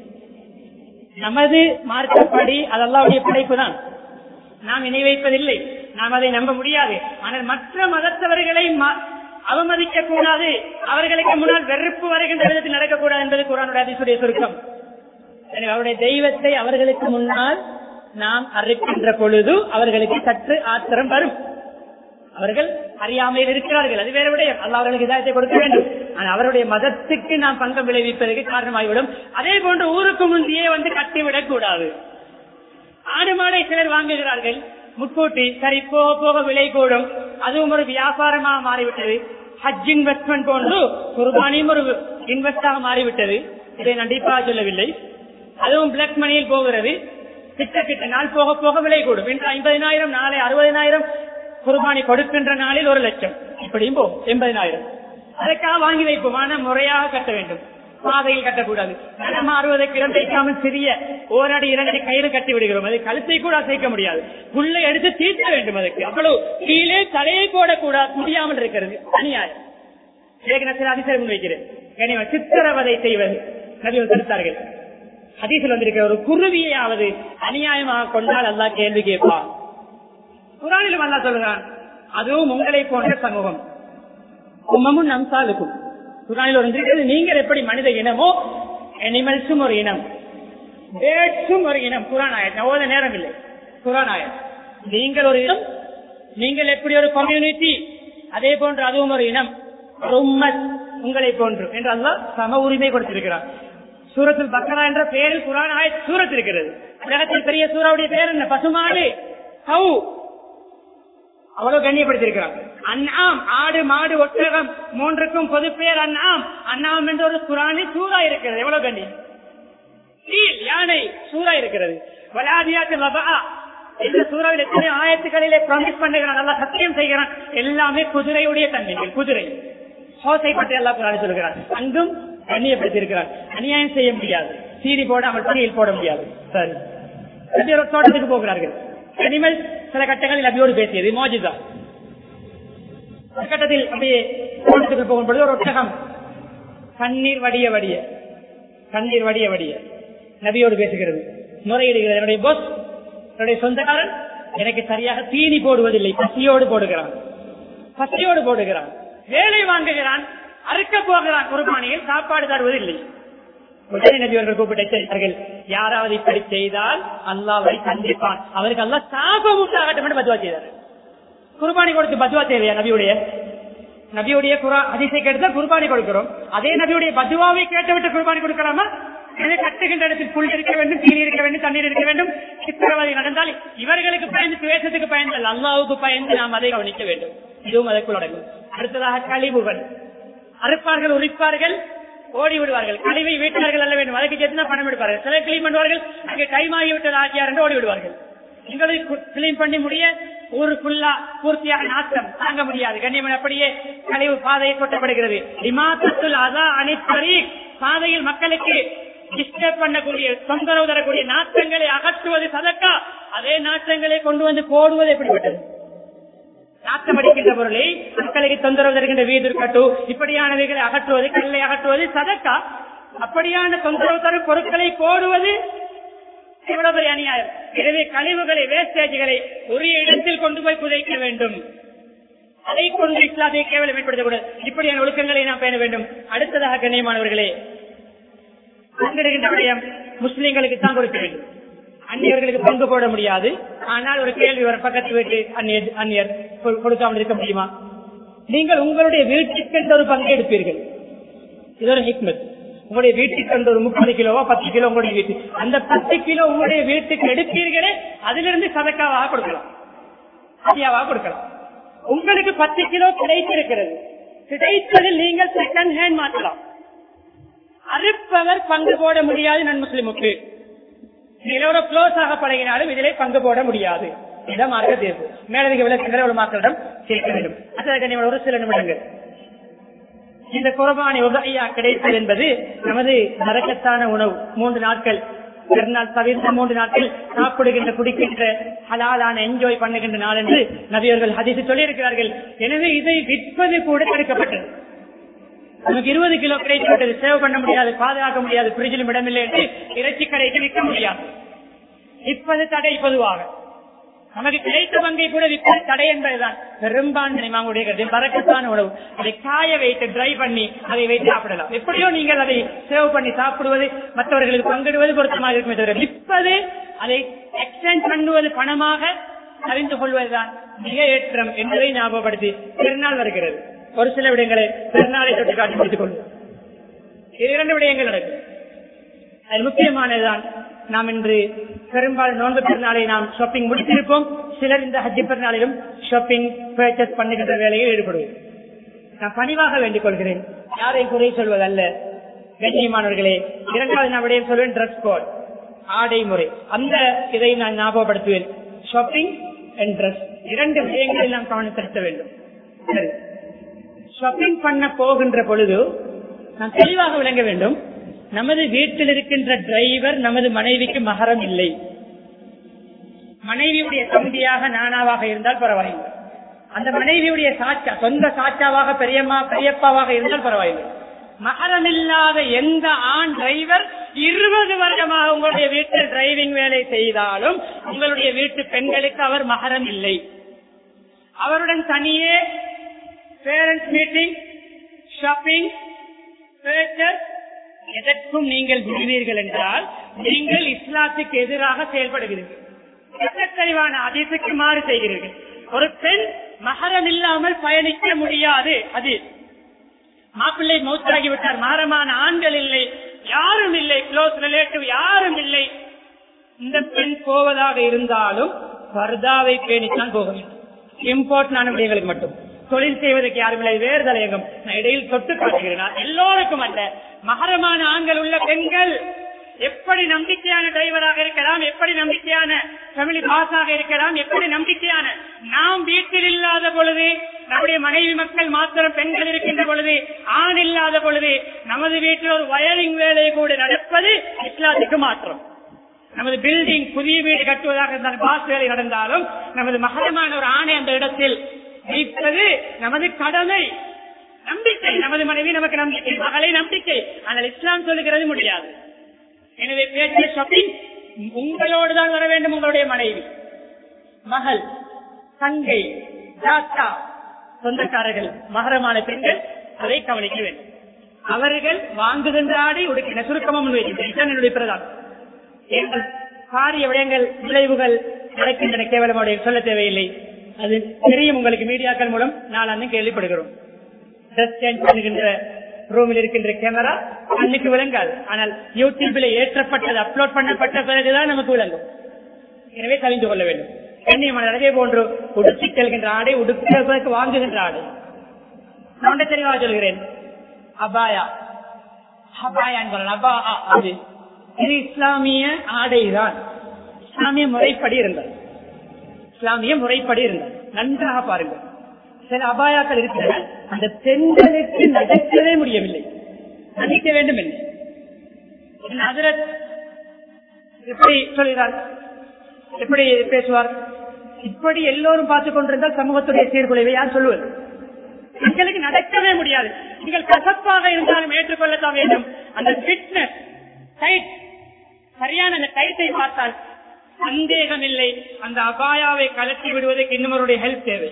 நமது மார்க்கப்படி அதெல்லாவுடைய படைப்பு தான் நாம் இணை வைப்பதில்லை நாம் அதை நம்ப முடியாது ஆனால் மற்ற மதத்தவர்களை ம- அவமதிக்க கூடாது அவர்களுக்கு முன்னால் வெறுப்பு வருகின்ற விதத்தில் நடக்கக்கூடாது என்பது குரானுடைய அதிசுடைய சுருக்கம் எனவே அவருடைய தெய்வத்தை அவர்களுக்கு முன்னால் நாம் அறுக்கின்ற பொழுது அவர்களுக்கு சற்று ஆத்திரம் வரும் அவர்கள் அறியாமையில் இருக்கிறார்கள் அது வேற விடயம் அல்ல அவர்களுக்கு இதாயத்தை கொடுக்க வேண்டும் ஆனால் அவருடைய மதத்துக்கு நாம் பங்கம் விளைவிப்பதற்கு காரணமாகிவிடும் அதே போன்று ஊருக்கு முந்தையே வந்து கட்டிவிடக் கூடாது ஆடு மாடை சிலர் வாங்குகிறார்கள் முட்கூட்டி சரி போக போக விலை கூடும் அதுவும் ஒரு வியாபாரமாக மாறிவிட்டது ஹஜ் இன்வெஸ்ட்மெண்ட் போன்று குர்பானியும் ஒரு இன்வெஸ்டாக மாறிவிட்டது இதை நான் டீப்பாக சொல்லவில்லை அதுவும் பிளாக் மணியில் போகிறது கிட்ட கிட்ட நாள் போக போக விலை கூடும் இன்று ஐம்பதினாயிரம் நாளை அறுபதினாயிரம் குர்பானி கொடுக்கின்ற நாளில் ஒரு லட்சம் இப்படியும் போகும் எண்பதினாயிரம் அதற்காக வாங்கி வைப்போம் ஆனால் முறையாக கட்ட வேண்டும் பாதையில் கட்டக்கூடாது நடமாறுவதற்கு இடம் வைக்காமல் சிறிய ஓரடி இரண்டடி கயிறு கட்டி விடுகிறோம் அதை கழுத்தை கூட அசைக்க முடியாது புல்லை எடுத்து தீர்த்த வேண்டும் அதற்கு அவ்வளவு கீழே தலையை போடக்கூடாது முடியாமல் இருக்கிறது அநியாயம் ஏற்கனவே சில அதிசயம் முன்வைக்கிறேன் கனிவன் சித்திரவதை செய்வது நபிகள் தடுத்தார்கள் ஹதீஸில் வந்திருக்கிற ஒரு குருவியாவது அநியாயமாக கொண்டால் அல்லாஹ் கேள்வி கேட்பான் குரானிலும் அல்லா சொல்லுகிறான் அதுவும் உங்களை போன்ற சமூகம் உம்மமும் நம்சாலுக்கும் குரானில் ஒரு இருக்கிறது நீங்கள் எப்படி மனித இனமோ அனிமல்ஸும் ஒரு இனம் பேட்ஸும் ஒரு இனம் குரான் ஆயத் ஓத நேரம் இல்லை குரான் ஆயத் நீங்கள் ஒரு இனம் நீங்கள் எப்படி ஒரு கம்யூனிட்டி அதே போன்று அதுவும் ஒரு இனம் ஒரு உம்மத் உங்களை போன்று என்று அல்லாஹ் சம உரிமை கொடுத்திருக்கிறார் சூரத்தில் பக்கரா என்ற பெயரில் குரான் ஆயத் சூரத் இருக்கிறது உலகத்தில் பெரிய சூறாவுடைய பெயர் என்ன பசுமாடு ஹவு அவ்வளவு கண்ணியப்படுத்தியிருக்கிறார் அண்ணாம் ஆடு மாடு ஒட்டகம் மூன்றுக்கும் பொது பெயர் அண்ணாம் அண்ணாம் என்ற ஒரு குரானி சூறா இருக்கிறது எவ்வளவு கண்ணியம் சீல், யானை சூறா இருக்கிறது வலாதியாத்து லபா இந்த சூறாவில் எத்தனை ஆயத்துக்களிலே ப்ராமிஸ் பண்ணுகிறான் நல்லா சத்தியம் செய்கிறான் எல்லாமே குதிரையுடைய தன்மைகள் குதிரை ஹோசை பற்றி எல்லாம் குரான் சொல்கிறான் அங்கும் கண்ணியப்படுத்தியிருக்கிறான் அநியாயம் செய்ய முடியாது சீரி போடாமல் சீரியில் போட முடியாது சரி நபி ஒரு தோட்டத்துக்கு போகிறார்கள் அனிமல் சில கட்டங்களில் நபியோடு பேசியது மோஜிதா ஒரு கட்டத்தில் அப்படியே தோட்டத்துக்கு போகும் பொழுது ஒரு ஒட்டகம் கண்ணீர் வடிய வடிய கண்ணீர் வடிய வடிய நபியோடு பேசுகிறது முறையிடுகிறது என்னுடைய போஸ் என்னுடைய சொந்தக்காரன் எனக்கு சரியாக தீனி போடுவதில்லை பசியோடு போடுகிறான் பசியோடு போடுகிறான் வேலை வாங்குகிறான் அறுக்க போகிறான் குர்பானியில் சாப்பாடு தருவதில்லை உடனே நபி அவர்கள் கூப்பிட்டு எச்சரித்தார்கள் யாராவது இப்படி செய்தால் அல்லாவை கண்டிப்பான் அவருக்கு அல்லா சாபம் உண்டாகட்டும் என்று பதுவா செய்தார் குர்பானி கொடுத்து பதுவா தேவையா நபியுடைய நபியுடைய குரா அதிசை கேட்டு குர்பானி கொடுக்கிறோம் அதே நபியுடைய பதுவாவை கேட்டுவிட்டு குர்பானி கொடுக்கலாமா எனவே கட்டுகின்ற இடத்தில் புல் இருக்க வேண்டும் தீனி இருக்க வேண்டும் தண்ணீர் இருக்க வேண்டும் சித்திரவதை நடந்தால் இவர்களுக்கு பயந்து துவேஷத்துக்கு பயந்து அல்ல, அல்லாவுக்கு பயந்து நாம் அதை கவனிக்க வேண்டும் இதுவும் அதற்குள் அடங்கும் அடுத்ததாக கழிவுகள் அறுப்பார்கள் உரிப்பார்கள் ஓடி விடுவார்கள் கழிவை வீட்டார்கள் அல்ல வேண்டும் அதற்கு சேர்த்து பணம் எடுப்பார்கள் சில கிளீன் பண்ணுவார்கள் அங்கே டைம் ஆகிவிட்டது ஆகியார் என்று ஓடி விடுவார்கள் எங்களை கிளீன் பண்ணி முடிய ஊருக்குள்ளா பூர்த்தியாக நாட்டம் தாங்க முடியாது கண்ணியம் அப்படியே கழிவு பாதையை கொட்டப்படுகிறது இமாத்தத்துல் அதா அனைத்தறி பாதையில் மக்களுக்கு டிஸ்டர்ப் பண்ணக்கூடிய தொந்தரவு தரக்கூடிய நாட்டங்களை அகற்றுவது சதக்கா அதே நாட்டங்களை கொண்டு வந்து போடுவது எப்படிப்பட்டது நாட்டம் அடிக்கின்ற பொருளை மக்களுக்கு தொந்தரவு தருகின்ற வீடு கட்டு இப்படியானவைகளை அகற்றுவது கல்லை அகற்றுவது சதக்கா அப்படியான தொந்தரவு தரும் பொருட்களை போடுவது எவ்வளவு பெரிய அநியாயம் எனவே கழிவுகளை வேஸ்டேஜ்களை உரிய இடத்தில் கொண்டு போய் புதைக்க வேண்டும் அதை கொண்டு இஸ்லாத்தை கேவலம் ஏற்படுத்தக்கூடாது இப்படியான ஒழுக்கங்களை நாம் பேண வேண்டும் அடுத்ததாக கண்ணியமானவர்களே பங்கெடுக்கின்ற விடயம் முஸ்லிம்களுக்கு தான் கொடுக்க வேண்டும் அந்நியர்களுக்கு பங்கு போட முடியாது ஆனால் ஒரு கேள்வி வர பக்கத்து வீட்டு அந்நியர் அந்நியர் கொ- கொடுக்காமல் இருக்க முடியுமா நீங்கள் உங்களுடைய வீட்டுக்கு என்று ஒரு பங்கு எடுப்பீர்கள் இது ஒரு ஹிக்மத் உங்களுடைய வீட்டுக்கு அந்த ஒரு முப்பது கிலோவா பத்து கிலோ உங்களுடைய வீட்டு அந்த பத்து கிலோ உங்களுடைய வீட்டுக்கு எடுப்பீர்களே அதிலிருந்து சதக்காவாக கொடுக்கலாம் ஹதியாவாக கொடுக்கலாம் உங்களுக்கு பத்து கிலோ கிடைத்திருக்கிறது கிடைத்ததில் நீங்கள் செகண்ட் ஹேண்ட் மாற்றலாம் அறுப்பவர் பங்கு போட முடியாது நன் முஸ்லிமுக்கு நிலவர க்ளோஸ் ஆக பழகினாலும் இதிலே பங்கு போட முடியாது இடம் மார்க்க தீர்ப்பு மேலதிக விளக்குகிற ஒரு மக்களிடம் கேட்க வேண்டும் அதற்கு ஒரு சில நிமிடங்கள் இந்த குரபானி உதவியா கிடைத்தது என்பது நமது நரக்கத்தான உணவு மூன்று நாட்கள் பெருநாள் தவிர்த்த மூன்று நாட்கள் சாப்பிடுகின்ற குடிக்கின்ற ஹலாலான என்ஜாய் பண்ணுகின்ற நாள் என்று நபியர்கள் ஹதித்து சொல்லியிருக்கிறார்கள் எனவே இதை விற்பது கூட தடுக்கப்பட்டது நமக்கு இருபது கிலோ கிடைத்துவிட்டது சேவ் பண்ண முடியாது பாதுகாக்க முடியாது பிரிட்ஜிலும் இடமில்லை என்று இறைச்சி கடைக்கு விற்க முடியாது விற்பது தடை பொதுவாக நமக்கு கிடைத்த பங்கை கூட விற்பது தடை என்பதுதான் பெரும்பான்மை மாங்குடைய கருத்து பறக்கத்தான உணவு அதை காய வைத்து ட்ரை பண்ணி அதை வைத்து சாப்பிடலாம் எப்படியோ நீங்கள் அதை சேவ் பண்ணி சாப்பிடுவது மற்றவர்களுக்கு பங்கிடுவது பொருத்தமாக இருக்குமே தவிர விற்பது அதை எக்ஸ்சேஞ்ச் பண்ணுவது பணமாக அறிந்து கொள்வதுதான் மிக ஏற்றம் என்பதை ஞாபகப்படுத்தி திருநாள் வருகிறது ஒரு சில விடயங்களை திருநாளை தொட்டு காட்டி முடித்துக் கொள்வோம் இது இரண்டு விடயங்கள் நடக்கும் அது முக்கியமானதுதான் நாம் இன்று பெரும்பாலும் நோன்பு பெருநாளை நாம் ஷாப்பிங் முடித்திருப்போம் சிலர் இந்த ஹஜ்ஜி பெருநாளிலும் ஷாப்பிங் பர்ச்சேஸ் பண்ணுகின்ற வேலையில் ஈடுபடுவோம் நான் பணிவாக வேண்டிக் கொள்கிறேன் யாரையும் குறை சொல்வதல்ல கண்ணியமானவர்களே இரண்டாவது நான் விடயம் சொல்வேன் ட்ரெஸ் கோட் ஆடை முறை அந்த இதை நான் ஞாபகப்படுத்துவேன் ஷாப்பிங் அண்ட் ட்ரெஸ் இரண்டு விஷயங்களில் நாம் கவனம் செலுத்த வேண்டும் சரி ஷாப்பிங் பண்ண போகின்ற பொழுது நாம் தெளிவாக விளங்க வேண்டும் நமது வீட்டில் இருக்கின்ற டிரைவர் நமது மனைவிக்கு மகரம் இல்லை மனைவியுடைய தம்பியாக நானாவாக இருந்தால் பரவாயில்லை அந்த மனைவியுடைய சாச்சா சொந்த சாச்சாவாக பெரியம்மா பெரியப்பாவாக இருந்தால் பரவாயில்லை மகரம் இல்லாத எந்த ஆண் டிரைவர் இருபது வருடமாக உங்களுடைய வீட்டில் டிரைவிங் வேலை செய்தாலும் உங்களுடைய வீட்டு பெண்களுக்கு அவர் மகரம் இல்லை அவருடன் தனியே பேரண்ட்ஸ் மீட்டிங் ஷாப்பிங் எதற்கும் நீங்கள் விடுவீர்கள் என்றால் நீங்கள் இஸ்லாத்துக்கு எதிராக செயல்படுகிறீர்கள் தெளிவான அதிசுக்கு மாறு செய்கிறீர்கள் ஒரு பெண் மகரம் இல்லாமல் பயணிக்க முடியாது அது மாப்பிள்ளை மௌத்தாகி விட்டார் மாறமான ஆண்கள் இல்லை யாரும் இல்லை க்ளோஸ் ரிலேட்டிவ் யாரும் இல்லை இந்த பெண் போவதாக இருந்தாலும் பர்தாவை பேணித்தான் போக வேண்டும் இம்போர்ட் நான் விடயங்களுக்கு மட்டும் தொழில் செய்வதற்கு யாரும் இல்லை வேறு தலையங்கம் நான் இடையில் தொட்டு காட்டுகிறேன் நான் எல்லோருக்கும் அல்ல மகரமான ஆண்கள் உள்ள பெண்கள் எப்படி நம்பிக்கையான டிரைவராக இருக்கலாம் எப்படி நம்பிக்கையான ஃபேமிலி பாஸாக இருக்கலாம் எப்படி நம்பிக்கையான நாம் வீட்டில் இல்லாத பொழுது நம்முடைய மனைவி மக்கள் மாத்திரம் பெண்கள் இருக்கின்ற பொழுது ஆண் இல்லாத பொழுது நமது வீட்டில் ஒரு வயரிங் வேலை கூட நடப்பது இஸ்லாத்துக்கு மாற்றம் நமது பில்டிங் புதிய வீடு கட்டுவதாக இருந்தால் பாஸ் வேலை நடந்தாலும் நமது மகரமான ஒரு ஆணை அந்த இடத்தில் வைப்பது நமது கடமை நம்பிக்கை நமது மனைவி நமக்கு நம்பிக்கை மகளை நம்பிக்கை ஆனால் இஸ்லாம் சொல்லுகிறது முடியாது எனவே பேச்சு ஷாப்பிங் உங்களோடு தான் வர வேண்டும் உங்களுடைய மனைவி மகள் தங்கை தாத்தா சொந்தக்காரர்கள் மகரமான பெண்கள் அதை கவனிக்க வேண்டும் அவர்கள் வாங்குகின்ற ஆடை உடுக்கின சுருக்கமும் முன்வைக்கின்றேன் என்னுடைய பிரதானம் எங்கள் காரிய விடயங்கள் விளைவுகள் நடக்கின்றன கேவலமுடைய சொல்ல தேவையில்லை அது தெரியும் உங்களுக்கு மீடியாக்கள் மூலம் நாளாந்து கேள்விப்படுகிறோம் ட்ரெஸ் சேஞ்ச் பண்ணுகின்ற ரூமில் இருக்கின்ற கேமரா கண்ணுக்கு விளங்காது ஆனால் யூடியூபில் ஏற்றப்பட்டது அப்லோட் பண்ணப்பட்ட பிறகுதான் நமக்கு விளங்கும் எனவே தெரிந்து கொள்ள வேண்டும் கண்ணியமான அதே போன்று உடுத்தி செல்கின்ற ஆடை உடுப்பதற்கு வாங்குகின்ற ஆடை நான் ஒன்றை தெளிவாக சொல்கிறேன் அபாயா அபாயா அபா அது இது இஸ்லாமிய ஆடைதான் இஸ்லாமிய முறைப்படி இருந்தது இஸ்லாமிய முறைப்படி இருந்தது நன்றாக பாருங்கள் சில அபாயாக்கள் இருக்கின்றன அந்த பெண்களுக்கு நடக்கவே முடியவில்லை நடிக்க வேண்டும் என்று ஹசரத் எப்படி சொல்கிறார் எப்படி பேசுவார் இப்படி எல்லோரும் பார்த்துக் கொண்டிருந்தால் சமூகத்துடைய சீர்குலைவை யார் சொல்லுவது எங்களுக்கு நடக்கவே முடியாது நீங்கள் கசப்பாக இருந்தாலும் ஏற்றுக்கொள்ளத்தான் வேண்டும் அந்த பிட்னஸ் டைட் சரியான அந்த டைட்டை பார்த்தால் சந்தேகம் இல்லை அந்த அபாயாவை கலட்டி விடுவதற்கு இன்னொருடைய ஹெல்ப் தேவை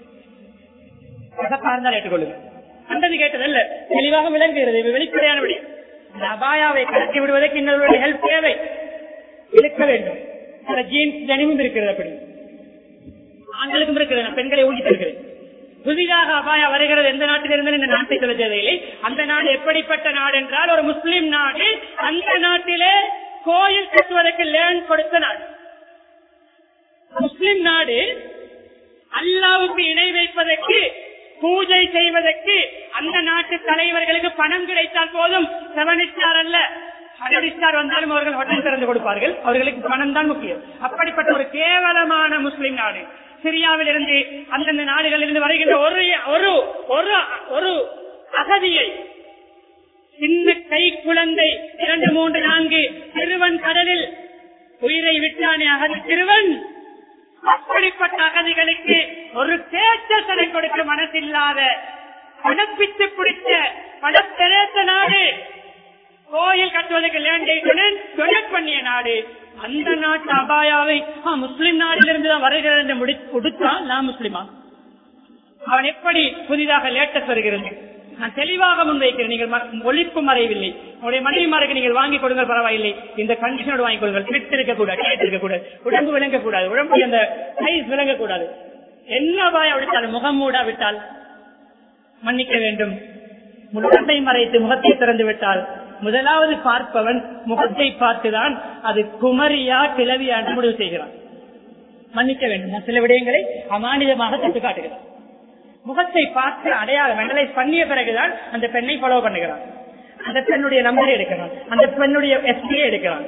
கசப்பா இருந்தால் ஏற்றுக்கொள்ளுங்க கண்டது கேட்டதல்ல தெளிவாக விளங்குகிறது இது வெளிப்படையான விடயம் அந்த அபாயாவை கலட்டி விடுவதற்கு இன்னொருடைய ஹெல்ப் தேவை இழுக்க வேண்டும் சில ஜீன்ஸ் ஜனிமும் இருக்கிறது அப்படி ஆண்களுக்கும் இருக்கிறது நான் பெண்களை ஊட்டி தருகிறேன் புதிதாக அபாயா வருகிறது எந்த நாட்டிலிருந்து இந்த நாட்டை சொல்ல தேவையில்லை அந்த நாடு எப்படிப்பட்ட நாடு என்றால் ஒரு முஸ்லிம் நாடு அந்த நாட்டிலே கோயில் கட்டுவதற்கு லேண்ட் கொடுத்த நாடு முஸ்லிம் நாடு அல்லாவுக்கு இணை வைப்பதற்கு பூஜை செய்வதற்கு அந்த நாட்டு தலைவர்களுக்கு பணம் கிடைத்தால் போதும் செவன் ஸ்டார் அல்ல ஹண்ட்ரட் ஸ்டார் வந்தாலும் அவர்கள் ஹோட்டல் திறந்து கொடுப்பார்கள் அவர்களுக்கு பணம் தான் முக்கியம் அப்படிப்பட்ட ஒரு கேவலமான முஸ்லிம் நாடு சிரியாவில் இருந்து அந்தந்த நாடுகளில் இருந்து வருகின்ற ஒரு ஒரு ஒரு ஒரு அகதியை சின்ன கை குழந்தை இரண்டு மூன்று நான்கு சிறுவன் கடலில் உயிரை விட்டானே அகதி சிறுவன் அப்படிப்பட்ட அகதிகளுக்கு ஒரு பேச்சனை கொடுக்க மனசில்லாத பணப்பித்து பிடித்த பணத்தெரேத்த நாடு கோயில் கட்டுவதற்கு லேண்டை டொனேட் பண்ணிய நாடு அந்த நாட்டு அபாயாவை ஆ, முஸ்லிம் நாட்டிலிருந்து தான் வருகிறது என்று முடி- கொடுத்தான் நான் முஸ்லிமா அவன் எப்படி புதிதாக லேட்டஸ்ட் வருகிறது நான் தெளிவாக முன்வைக்கிறேன் நீங்கள் ம- ஒழிப்பு மறையவில்லை உங்களுடைய மனைவிமாருக்கு நீங்கள் வாங்கி கொடுங்கள் பரவாயில்லை இந்த கண்டிஷனோடு வாங்கிக் கொள்ளுங்கள் ஃபிட் இருக்கக்கூடாது டைட் இருக்கக்கூடாது உடம்பு விளங்கக்கூடாது உடம்பு அந்த சைஸ் விளங்கக்கூடாது என்ன பாய விட்டால் முகம் மூடா விட்டால் மன்னிக்க வேண்டும் முகத்தை மறைத்து முகத்தை திறந்து விட்டால் முதலாவது பார்ப்பவன் முகத்தை பார்த்துதான் அது குமரியா கிளவியா என்று முடிவு செய்கிறான் மன்னிக்க வேண்டும் நான் சில விடயங்களை அமானிதமாக தொட்டு காட்டுகிறான் முகத்தை பார்த்து அடையாளம் அனலைஸ் பண்ணிய பிறகுதான் அந்த பெண்ணை ஃபாலோ பண்ணுகிறான் அந்த பெண்ணுடைய நம்பரை எடுக்கிறான் அந்த பெண்ணுடைய எஸ்பியை எடுக்கிறான்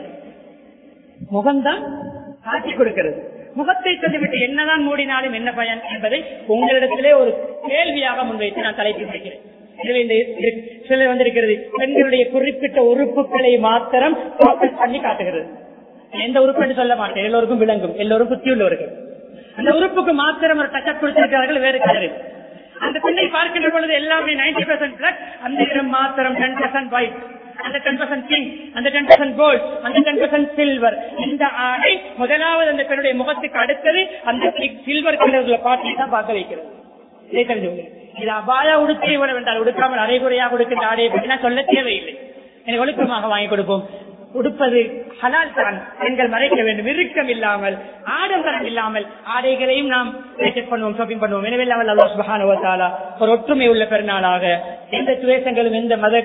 முகம்தான் காட்டி கொடுக்கிறது முகத்தை சொல்லிவிட்டு என்னதான் மூடினாலும் என்ன பயன் என்பதை உங்களிடத்திலே ஒரு கேள்வியாக முன்வைத்து நான் தலைப்பு வைக்கிறேன் எனவே இந்த இரு- சில வந்திருக்கிறது பெண்களுடைய குறிப்பிட்ட உறுப்புகளை மாத்திரம் focus பண்ணி காட்டுகிறது எந்த உறுப்பு என்று சொல்ல மாட்டேன் எல்லோருக்கும் விளங்கும் எல்லோரும் புத்தியுள்ளவர்கள் அந்த உறுப்புக்கு மாத்திரம் ஒரு டச்சப் கொடுத்திருக்கிறார்கள் வேறு கலரில் அந்த பெண்ணை பார்க்கின்ற பொழுது எல்லாமே நைன்டி பெர்சென்ட் பிளட் அந்த இடம் மாத்திரம் டென் பெர்சென்ட் ஒயிட் அந்த டென் பெர்சென்ட் பிங்க் அந்த டென் பெர்சென்ட் கோல்ட் அந்த டென் பெர்சென்ட் சில்வர் இந்த ஆடை முதலாவது அந்த பெண்ணுடைய முகத்துக்கு அடுத்தது அந்த சில்வர் கலர்ல பாட்டி தான் பார்க்க வைக்கிறது இதை தெரிஞ்சு கொள்ளுங்கள். இது அபாய உடுக்கை விட வேண்டால் உடுக்காமல் அரைகுறையாக உடுக்கின்ற ஆடையை பற்றி நான் சொல்ல தேவையில்லை எனக்கு ஒழுக்கமாக வாங்கி கொடுப்போம் உடுப்பது ஹலால் தான் பெண்கள் மறைக்க வேண்டும் இறுக்கம் இல்லாமல் ஆடம்பரம் இல்லாமல் ஆடைகளையும் நாம் purchase பண்ணுவோம் ஷாப்பிங் பண்ணுவோம் எனவே அல்லாஹ் சுப்ஹானஹு வ தஆலா ஒரு ஒற்றுமை உள்ள பெருநாளாக எந்த துவேஷங்களும் எந்த மத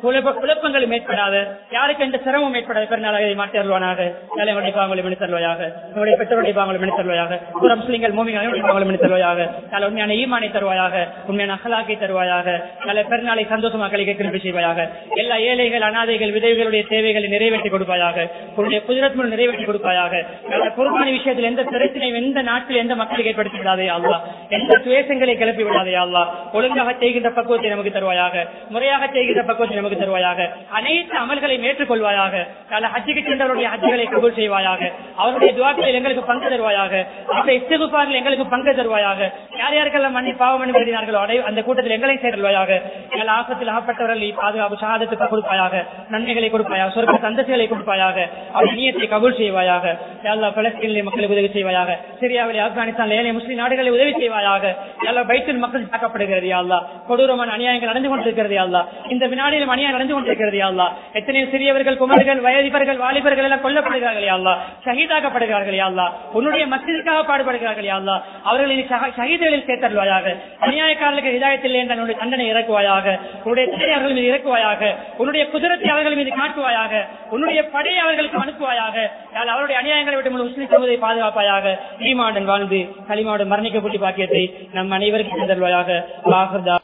குழப்ப குழப்பங்களும் ஏற்படாது யாருக்கு எந்த சிரமம் ஏற்படாது பெருநாளாக இதை மாற்றி தருவானாக தலைவருடைய பாவங்களை மனு தருவாயாக நம்முடைய பெற்றோருடைய பாவங்களை மனு தருவாயாக புற முஸ்லிம்கள் மூமிகளுடைய பாவங்களை மனு தருவாயாக நல்ல உண்மையான ஈமானை தருவாயாக உண்மையான அகலாக்கை தருவாயாக நல்ல பெருநாளை சந்தோஷமாக கழிக்க திருப்பி செய்வாயாக எல்லா ஏழைகள் அனாதைகள் விதவைகளுடைய தேவைகளை நிறைவேற்றி கொடுப்பாயாக உன்னுடைய குதிரத் மூலம் நிறைவேற்றி கொடுப்பாயாக நல்ல குர்பானி விஷயத்தில் எந்த பிரச்சனையும் எந்த நாட்டில் எந்த மக்களுக்கு ஏற்படுத்தி விடாதே அல்லா எந்த துவேஷங்களை கிளப்பி விடாதே அல்லா ஒழுங்காக செய்கின்ற பக்குவத்தை நமக்கு தருவாயாக முறையாக செய்கின்ற பக்குவத்தை நமக்கு தருவாயாக அனைத்து அமல்களையும் ஏற்றுக்கொள்வாயாக நல்ல ஹஜ்ஜுக்கு சென்றவருடைய ஹஜ்ஜுகளை கபூல் செய்வாயாக அவருடைய துவாக்களில் எங்களுக்கு பங்கு தருவாயாக அவருடைய இஸ்திகுபாரில் எங்களுக்கு பங்கு தருவாயாக யார் யாருக்கெல்லாம் மன்னி பாவம் மன்னி எழுதினார்களோ அடை அந்த கூட்டத்தில் எங்களை சேர்வாயாக எங்கள் ஆசத்தில் ஆகப்பட்டவர்களை பாதுகாப்பு சகாதத்துக்கு கொடுப்பாயாக நன்மைகளை கொடுப்பாயாக சொர்க்க சந்தசிகளை கொடுப்பாயாக அவர் நீயத்தை கபூல் செய்வாயாக எல்லா பலஸ்தீனிலே மக்களுக்கு உதவி செய்வாயாக சிரியாவில் ஆப்கானிஸ்தான் ஏனைய முஸ்லிம் நாடுகளை உதவி செய்வாயாக எல்லா பைத்தில் மக்கள் தாக்கப்படுகிறது யாழ்லா கொடூரமான அநியாயங்கள் நடந்து கொண்டிருக்கிறது யாழ்லா இந்த வினாடியிலும் அநியாயம் நடந்து கொண்டிருக்கிறது யாழ்லா எத்தனை சிறியவர்கள் குமர்கள் வயதிபர்கள் வாலிபர்கள் எல்லாம் கொல்லப்படுகிறார்கள் யாழ்லா ஷஹீதாக்கப்படுகிறார்கள் யாழ்லா உன்னுடைய மசிதிற்காக பாடுபடுகிறார்கள் யாழ்லா அவர்களை நீ ஷஹ- ஷஹீதுகளில் சேர்த்தருவாயாக அநியாயக்காரர்களுக்கு இதாயத்தில் என்ற உன்னுடைய தண்டனை இறக்குவாயாக உன்னுடைய தடை அவர்கள் மீது இறக்குவாயாக உன்னுடைய குதிரத்தை அவர்கள் மீது காட்டுவாயாக உன்னுடைய படையை அவர்களுக்கு அனுப்புவாயாக யாழ் அவருடைய அநியாயங்களை விட்டு முழு முஸ்லிம் சமூகத்தை பாதுகாப்பாயாக ஈமாடன் வாழ்ந்து களிமாவுடன் மரணிக்க கூட்டி பாக்கியத்தை நம் அனைவருக்கும் தருவாயாக